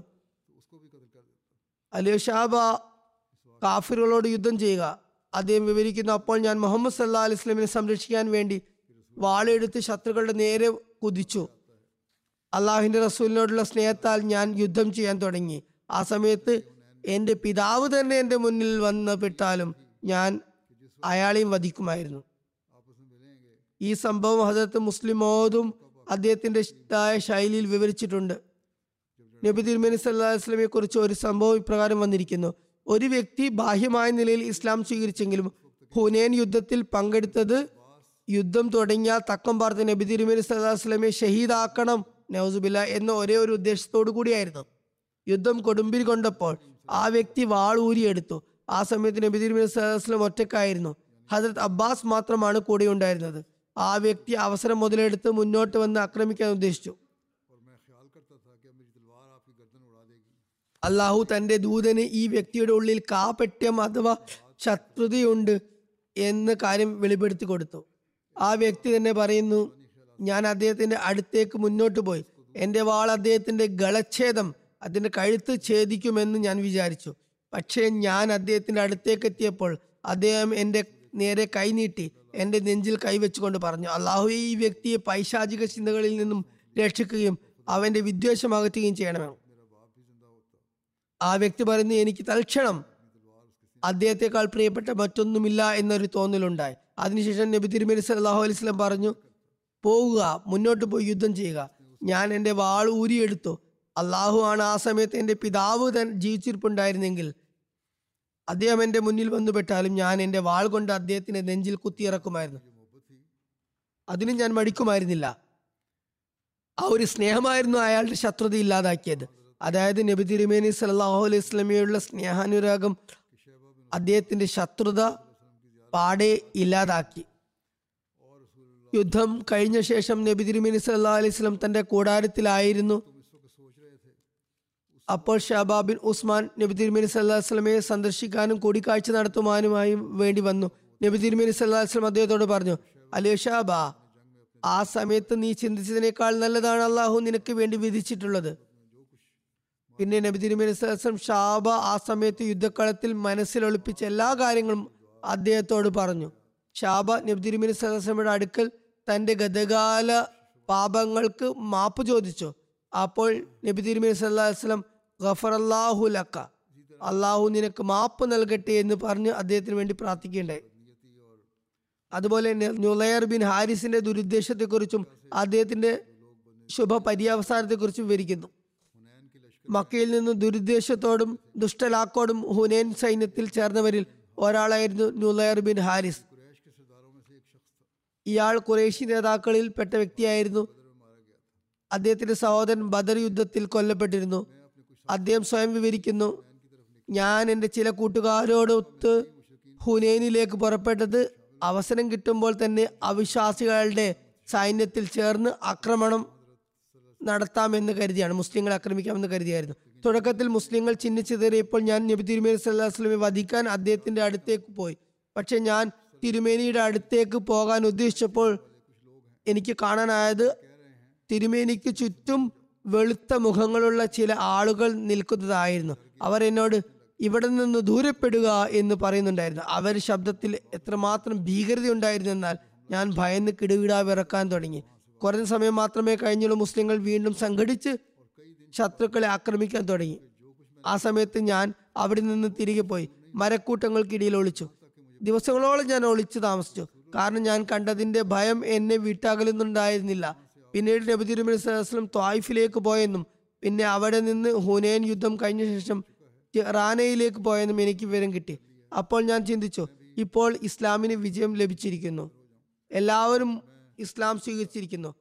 Speaker 2: അലിയോ ഷാബ കാഫിറുകളോട് യുദ്ധം ചെയ്യുക അദ്ദേഹം വിവരിക്കുന്നു അപ്പോൾ ഞാൻ മുഹമ്മദ് സല്ലാ അലൈഹി സ്വലമിനെ സംരക്ഷിക്കാൻ വേണ്ടി വാളെടുത്ത് ശത്രുക്കളുടെ നേരെ കുതിച്ചു അള്ളാഹുവിന്റെ റസൂലിനോടുള്ള സ്നേഹത്താൽ ഞാൻ യുദ്ധം ചെയ്യാൻ തുടങ്ങി ആ സമയത്ത് എൻ്റെ പിതാവ് തന്നെ എൻ്റെ മുന്നിൽ വന്ന് പെട്ടാലും ഞാൻ അയാളെയും വധിക്കുമായിരുന്നു ഈ സംഭവം ഹജരത്ത് മുസ്ലിം മോദും അദ്ദേഹത്തിന്റെ ഇഷ്ടായ ശൈലിയിൽ വിവരിച്ചിട്ടുണ്ട് നബി തിരുമേനി സല്ലല്ലാഹു അലൈഹി വസല്ലമയെ കുറിച്ച് ഒരു സംഭവം ഇപ്രകാരം വന്നിരിക്കുന്നു ഒരു വ്യക്തി ബാഹ്യമായ നിലയിൽ ഇസ്ലാം സ്വീകരിച്ചെങ്കിലും ഹുനൈൻ യുദ്ധത്തിൽ പങ്കെടുത്തത് യുദ്ധം തുടങ്ങിയ തക്കം പാർത്ത നബി തിരുമേനി സല്ലല്ലാഹു അലൈഹി വസല്ലമയെ ഷഹീദാക്കണം നൗസുബില്ല എന്ന ഒരേ ഒരു ഉദ്ദേശത്തോടു കൂടിയായിരുന്നു യുദ്ധം കൊടുമ്പിരി കൊണ്ടപ്പോൾ ആ വ്യക്തി വാൾ ഊരിയെടുത്തു ആ സമയത്ത് നബി തിരുമേനി സല്ലല്ലാഹു അലൈഹി വസല്ലം ഒറ്റക്കായിരുന്നു ഹജരത് അബ്ബാസ് മാത്രമാണ് കൂടെ ഉണ്ടായിരുന്നത് ആ വ്യക്തി അവസരം മുതലെടുത്ത് മുന്നോട്ട് വന്ന് ആക്രമിക്കാൻ ഉദ്ദേശിച്ചു
Speaker 1: और मैं ख्याल करता था कि अब मेरी तलवार आपकी गर्दन उड़ा देगी
Speaker 2: അള്ളാഹു തന്റെ ദൂതന് ഈ വ്യക്തിയുടെ ഉള്ളിൽ കാപട്യം അഥവാ ശത്രുതയുണ്ട് എന്ന കാര്യം വെളിപ്പെടുത്തി കൊടുത്തു ആ വ്യക്തി തന്നെ പറയുന്നു ഞാൻ അദ്ദേഹത്തിന്റെ അടുത്തേക്ക് മുന്നോട്ട് പോയി എന്റെ വാൾ അദ്ദേഹത്തിന്റെ ഗളച്ഛേദം അതിന്റെ കഴുത്ത് ഛേദിക്കുമെന്ന് ഞാൻ വിചാരിച്ചു പക്ഷേ ഞാൻ അദ്ദേഹത്തിന്റെ അടുത്തേക്ക് എത്തിയപ്പോൾ അദ്ദേഹം എൻ്റെ നേരെ കൈനീട്ടി എൻ്റെ നെഞ്ചിൽ കൈവച്ചുകൊണ്ട് പറഞ്ഞു അള്ളാഹു ഈ വ്യക്തിയെ പൈശാചിക ചിന്തകളിൽ നിന്നും രക്ഷിക്കുകയും അവന്റെ വിദ്വേഷം അകറ്റുകയും ചെയ്യണമെന്ന് ആ വ്യക്തി പറയുന്നു എനിക്ക് തൽക്ഷണം അദ്ദേഹത്തെക്കാൾ പ്രിയപ്പെട്ട മറ്റൊന്നുമില്ല എന്നൊരു തോന്നലുണ്ടായി അതിനുശേഷം നബി തിരുമേനി സല്ലാഹു അലൈഹി സ്വലം പറഞ്ഞു പോവുക മുന്നോട്ട് പോയി യുദ്ധം ചെയ്യുക ഞാൻ എൻ്റെ വാൾ ഊരിയെടുത്തു അള്ളാഹു ആണ് ആ സമയത്ത് എൻ്റെ പിതാവ് തൻ ജീവിച്ചിരിപ്പുണ്ടായിരുന്നെങ്കിൽ അദ്ദേഹം എൻ്റെ മുന്നിൽ വന്നുപെട്ടാലും ഞാൻ എൻ്റെ വാൾ കൊണ്ട് അദ്ദേഹത്തിന്റെ നെഞ്ചിൽ കുത്തിയിറക്കുമായിരുന്നു അതിന് ഞാൻ മടിക്കുമായിരുന്നില്ല ആ ഒരു സ്നേഹമായിരുന്നു അയാളുടെ ശത്രുത ഇല്ലാതാക്കിയത് അതായത് നബി തിരുമേനി സല്ലാഹു അലൈഹി സ്വലമിയുള്ള സ്നേഹാനുരാഗം അദ്ദേഹത്തിന്റെ ശത്രുത പാടെ ഇല്ലാതാക്കി യുദ്ധം കഴിഞ്ഞ ശേഷം നബി തിരുമേനി സല്ലാ അലൈഹി സ്വലം തന്റെ കൂടാരത്തിലായിരുന്നു അപ്പോൾ ഷാബാബിൻ ഉസ്മാൻ നബി തിരുമേനി സല്ലാ വസ്ലമയെ സന്ദർശിക്കാനും കൂടിക്കാഴ്ച നടത്തുവാനുമായും വേണ്ടി വന്നു നബി തിരുമേനി സല്ലാ വസ്ലം അദ്ദേഹത്തോട് പറഞ്ഞു അലേ ഷാബ ആ സമയത്ത് നീ ചിന്തിച്ചതിനേക്കാൾ നല്ലതാണ് അള്ളാഹു നിനക്ക് വേണ്ടി വിധിച്ചിട്ടുള്ളത് പിന്നെ നബി തിരുമേനി സല്ലാസ്ലം ഷാബ ആ സമയത്ത് യുദ്ധക്കളത്തിൽ മനസ്സിൽ ഒളിപ്പിച്ച എല്ലാ കാര്യങ്ങളും അദ്ദേഹത്തോട് പറഞ്ഞു ഷാബ നബി തിരുമേനി സല്ലാസ്ലമയുടെ അടുക്കൽ തന്റെ ഗതകാല പാപങ്ങൾക്ക് മാപ്പ് ചോദിച്ചു അപ്പോൾ നബി തിരുമേനി സല്ലല്ലാഹു അലൈഹി വസല്ലം ഗഫർ അല്ലാഹു ലക്ക അള്ളാഹു നിനക്ക് മാപ്പ് നൽകട്ടെ എന്ന് പറഞ്ഞ് അദ്ദേഹത്തിന് വേണ്ടി പ്രാർത്ഥിക്കുകയുണ്ടായി അതുപോലെ നുലയർ ബിൻ ഹാരിസിന്റെ ദുരുദ്ദേശത്തെക്കുറിച്ചും അദ്ദേഹത്തിന്റെ ശുഭ പര്യവസാനത്തെക്കുറിച്ചും വിവരിക്കുന്നു മക്കയിൽ നിന്ന് ദുരുദ്ദേശത്തോടും ദുഷ്ടലാക്കോടും ഹുനൈൻ സൈന്യത്തിൽ ചേർന്നവരിൽ ഒരാളായിരുന്നു നുലയർ ബിൻ ഹാരിസ് ഇയാൾ കുറേശി നേതാക്കളിൽ പെട്ട വ്യക്തിയായിരുന്നു അദ്ദേഹത്തിന്റെ സഹോദരൻ ബദർ യുദ്ധത്തിൽ കൊല്ലപ്പെട്ടിരുന്നു അദ്ദേഹം സ്വയം വിവരിക്കുന്നു ഞാൻ എൻ്റെ ചില കൂട്ടുകാരോടൊത്ത് ഹുനൈനിലേക്ക് പുറപ്പെട്ടത് അവസരം കിട്ടുമ്പോൾ തന്നെ അവിശ്വാസികളുടെ സൈന്യത്തിൽ ചേർന്ന് ആക്രമണം നടത്താമെന്ന് കരുതിയാണ് മുസ്ലിങ്ങളെ ആക്രമിക്കാമെന്ന് കരുതിയായിരുന്നു തുടക്കത്തിൽ മുസ്ലിങ്ങൾ ചിഹ്നിച്ചിതറിയപ്പോൾ ഞാൻ നബി തിരുമേനി സല്ലല്ലാഹു അലൈഹി വസല്ലമയെ വധിക്കാൻ അദ്ദേഹത്തിന്റെ അടുത്തേക്ക് പോയി പക്ഷെ ഞാൻ തിരുമേനിയുടെ അടുത്തേക്ക് പോകാൻ ഉദ്ദേശിച്ചപ്പോൾ എനിക്ക് കാണാനായത് തിരുമേനിക്ക് ചുറ്റും വെളുത്ത മുഖങ്ങളുള്ള ചില ആളുകൾ നിൽക്കുന്നതായിരുന്നു അവർ എന്നോട് ഇവിടെ നിന്ന് ദൂരപ്പെടുക എന്ന് പറയുന്നുണ്ടായിരുന്നു അവർ ശബ്ദത്തിൽ എത്രമാത്രം ഭീകരത ഉണ്ടായിരുന്നു എന്നാൽ ഞാൻ ഭയന്ന് കിടുകിടാ വിറക്കാൻ തുടങ്ങി കുറഞ്ഞ സമയം മാത്രമേ കഴിഞ്ഞുള്ളൂ മുസ്ലിങ്ങൾ വീണ്ടും സംഘടിച്ച് ശത്രുക്കളെ ആക്രമിക്കാൻ തുടങ്ങി ആ സമയത്ത് ഞാൻ അവിടെ നിന്ന് തിരികെ പോയി മരക്കൂട്ടങ്ങൾക്കിടയിൽ ഒളിച്ചു ദിവസങ്ങളോളം ഞാൻ ഒളിച്ചു താമസിച്ചു കാരണം ഞാൻ കണ്ടതിന്റെ ഭയം എന്നെ വിട്ടകലുന്നുണ്ടായിരുന്നില്ല പിന്നീട് നബി തിരുമലി സ്വലം ത്വായിഫിലേക്ക് പോയെന്നും പിന്നെ അവിടെ നിന്ന് ഹുനൈൻ യുദ്ധം കഴിഞ്ഞ ശേഷം റാനയിലേക്ക് പോയെന്നും എനിക്ക് വിവരം കിട്ടി അപ്പോൾ ഞാൻ ചിന്തിച്ചു ഇപ്പോൾ ഇസ്ലാമിന് വിജയം ലഭിച്ചിരിക്കുന്നു എല്ലാവരും ഇസ്ലാം സ്വീകരിച്ചിരിക്കുന്നു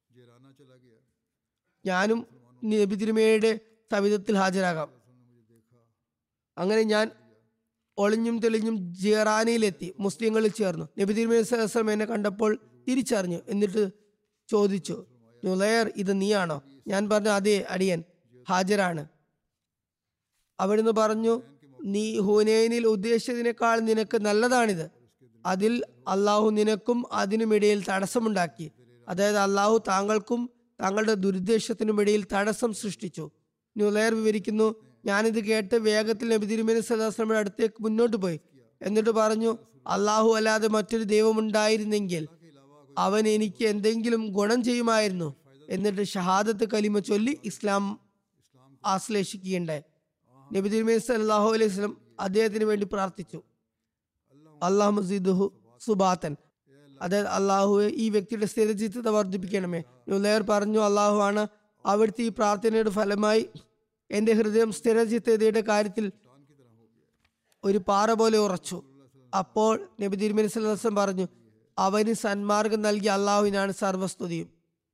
Speaker 2: ഞാനും നബി തിരുമേയുടെ സവിധത്തിൽ ഹാജരാകാം അങ്ങനെ ഞാൻ ഒളിഞ്ഞും തെളിഞ്ഞും ജിറാനയിലെത്തി മുസ്ലിങ്ങളിൽ ചേർന്നു നബി തിരുമേനി സഹസ്രം എന്നെ കണ്ടപ്പോൾ തിരിച്ചറിഞ്ഞു എന്നിട്ട് ചോദിച്ചു നുലയർ ഇത് നീയാണോ ഞാൻ പറഞ്ഞു അതെ അടിയൻ ഹാജരാണ് അവിടുന്ന് പറഞ്ഞു നീ ഹുനൈനിൽ ഉദ്ദേശിച്ചതിനേക്കാൾ നിനക്ക് നല്ലതാണിത് അതിൽ അള്ളാഹു നിനക്കും അതിനുമിടയിൽ തടസ്സമുണ്ടാക്കി അതായത് അള്ളാഹു താങ്കൾക്കും താങ്കളുടെ ദുരുദ്ദേശത്തിനും ഇടയിൽ തടസ്സം സൃഷ്ടിച്ചു ന്യൂലയർ വിവരിക്കുന്നു ഞാനിത് കേട്ട് വേഗത്തിൽ നബി തിരുമേനി സദാസ്ലമിയുടെ അടുത്തേക്ക് മുന്നോട്ട് പോയി എന്നിട്ട് പറഞ്ഞു അള്ളാഹു അല്ലാതെ മറ്റൊരു ദൈവമുണ്ടായിരുന്നെങ്കിൽ അവൻ എനിക്ക് എന്തെങ്കിലും ഗുണം ചെയ്യുമായിരുന്നു എന്നിട്ട് ഷഹാദത്ത് കലിമ ചൊല്ലി ഇസ്ലാം ആശ്ലേഷിക്കുകയുണ്ടായി നബി തിരുമേനി സല്ലാഹു അലൈഹി സ്വലം അദ്ദേഹത്തിന് വേണ്ടി പ്രാർത്ഥിച്ചു അള്ളാഹു മസീദുഹു സുബാത്തൻ അതായത് അള്ളാഹുവെ ഈ വ്യക്തിയുടെ സ്ഥിരചിത്തത വർദ്ധിപ്പിക്കണമേ നുലയർ പറഞ്ഞു അള്ളാഹു ആണ് അവിടുത്തെ ഈ പ്രാർത്ഥനയുടെ ഫലമായി എൻ്റെ ഹൃദയം സ്ഥിരചിത്തതയുടെ കാര്യത്തിൽ ഒരു പാറ പോലെ ഉറച്ചു അപ്പോൾ നബി തിരുമേനി സല്ലാസം പറഞ്ഞു അവന് സന്മാർഗം നൽകിയ അള്ളാഹുവിനാണ് സർവസ്തുതിയും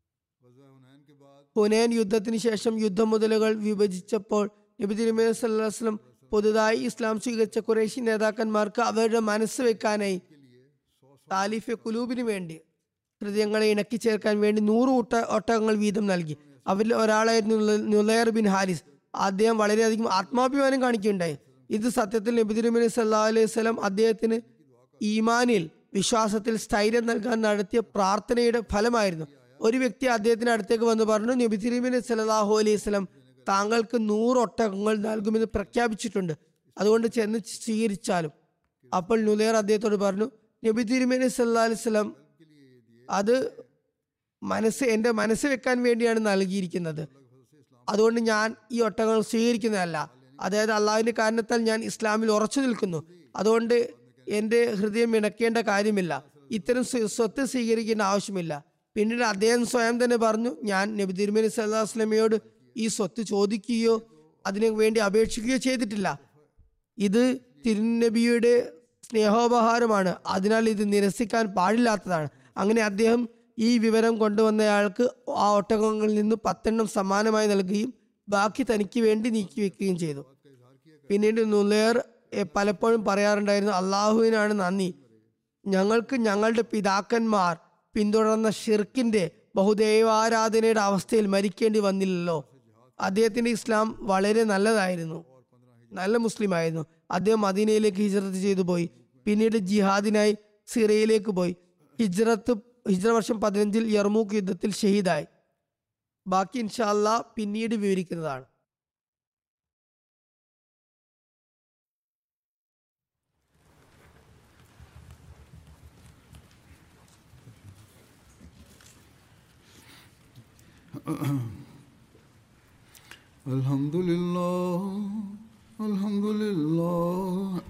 Speaker 2: ഹുനൈൻ യുദ്ധത്തിന് ശേഷം യുദ്ധമുതലുകൾ വിഭജിച്ചപ്പോൾ നബി തിരുമേനി സല്ലാസ്ലം പുതുതായി ഇസ്ലാം സ്വീകരിച്ച കുറേശി നേതാക്കന്മാർക്ക് അവരുടെ മനസ്സ് വെക്കാനായി താലിഫെ കുലൂബിന് വേണ്ടി ഹൃദയങ്ങളെ ഇണക്കി ചേർക്കാൻ വേണ്ടി നൂറ് ഒട്ട ഒട്ടകങ്ങൾ വീതം നൽകി അവരിൽ ഒരാളായിരുന്നു നുലയർ ബിൻ ഹാരിസ് അദ്ദേഹം വളരെയധികം ആത്മാഭിമാനം കാണിക്കുകയുണ്ടായി ഇത് സത്യത്തിൽ നബി തിരുമേനി സല്ലാ അലൈഹി സ്വലം അദ്ദേഹത്തിന് ഈമാനിൽ വിശ്വാസത്തിൽ സ്ഥൈര്യം നൽകാൻ നടത്തിയ പ്രാർത്ഥനയുടെ ഫലമായിരുന്നു ഒരു വ്യക്തി അദ്ദേഹത്തിന് അടുത്തേക്ക് വന്ന് പറഞ്ഞു നബി തിരുമേനി സല്ലാഹു അലൈഹി സ്വലം താങ്കൾക്ക് നൂറ് ഒട്ടകങ്ങൾ നൽകുമെന്ന് പ്രഖ്യാപിച്ചിട്ടുണ്ട് അതുകൊണ്ട് ചെന്ന് സ്വീകരിച്ചാലും അപ്പോൾ നുലേർ അദ്ദേഹത്തോട് പറഞ്ഞു നബി തിരുമേനി സല്ലാ അലൈഹി സ്വലം അത് മനസ്സ് എൻ്റെ മനസ്സ് വെക്കാൻ വേണ്ടിയാണ് നൽകിയിരിക്കുന്നത് അതുകൊണ്ട് ഞാൻ ഈ ഒട്ടകങ്ങൾ സ്വീകരിക്കുന്നതല്ല അതായത് അള്ളാഹുവിന്റെ കാരണത്താൽ ഞാൻ ഇസ്ലാമിൽ ഉറച്ചു നിൽക്കുന്നു അതുകൊണ്ട് എൻ്റെ ഹൃദയം ഇണക്കേണ്ട കാര്യമില്ല ഇത്തരം സ്വ- സ്വത്ത് സ്വീകരിക്കേണ്ട ആവശ്യമില്ല പിന്നീട് അദ്ദേഹം സ്വയം തന്നെ പറഞ്ഞു ഞാൻ നബി തിരുമേനി സല്ലാ വസ്ലമയോട് ഈ സ്വത്ത് ചോദിക്കുകയോ അതിനു വേണ്ടി അപേക്ഷിക്കുകയോ ചെയ്തിട്ടില്ല ഇത് തിരുനബിയുടെ സ്നേഹോപഹാരമാണ് അതിനാൽ ഇത് നിരസിക്കാൻ പാടില്ലാത്തതാണ് അങ്ങനെ അദ്ദേഹം ഈ വിവരം കൊണ്ടുവന്നയാൾക്ക് ആ ഒട്ടകങ്ങളിൽ നിന്ന് പത്തെണ്ണം സമ്മാനമായി നൽകുകയും ബാക്കി തനിക്ക് വേണ്ടി നീക്കി വെക്കുകയും ചെയ്തു പിന്നീട് നുലേർ എ, പലപ്പോഴും പറയാറുണ്ടായിരുന്നു അള്ളാഹുവിനാണ് നന്ദി ഞങ്ങൾക്ക് ഞങ്ങളുടെ പിതാക്കന്മാർ പിന്തുടർന്ന ഷിർക്കിന്റെ ബഹുദൈവാരാധനയുടെ അവസ്ഥയിൽ മരിക്കേണ്ടി വന്നില്ലല്ലോ അദ്ദേഹത്തിന്റെ ഇസ്ലാം വളരെ നല്ലതായിരുന്നു നല്ല മുസ്ലിം ആയിരുന്നു അദ്ദേഹം മദീനയിലേക്ക് ഹിജ്റത്ത് ചെയ്തു പോയി പിന്നീട് ജിഹാദിനായി സിറയിലേക്ക് പോയി ഹിജ്റത്ത് ഹിജ്റ വർഷം പതിനഞ്ചിൽ യർമൂക്ക് യുദ്ധത്തിൽ ഷഹീദായി ബാക്കി ഇൻഷാല്ല പിന്നീട് വിവരിക്കുന്നതാണ്
Speaker 1: الحمد لله الحمد لله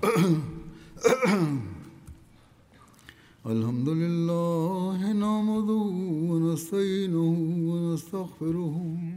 Speaker 1: الحمد لله نعمده ونستعينه ونستغفره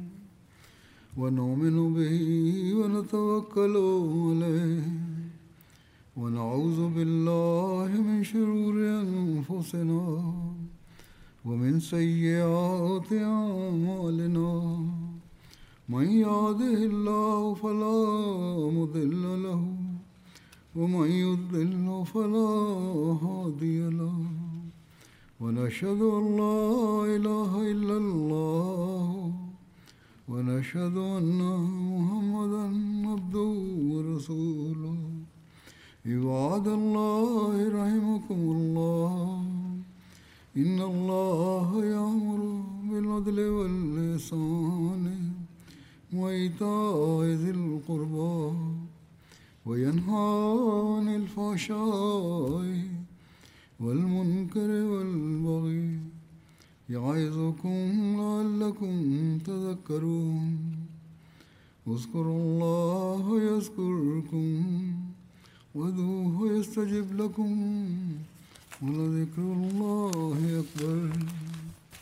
Speaker 1: ونؤمن به ونتوكل عليه ونعوذ بالله من شرور أنفسنا ومن سيئات أعمالنا من يهده الله فلا مضل له ومن يضلل فلا هادي له ونشهد أن لا إله إلا الله ونشهد أن محمدا عبده ورسوله عباد الله رحمكم الله إن الله يأمر بالعدل والإحسان وإيتاء ذي القربى وينهى عن الفحشاء والمنكر والبغي يعظكم لعلكم تذكرون اذكروا الله يذكركم وادعوه يستجب لكم ولذكر الله أكبر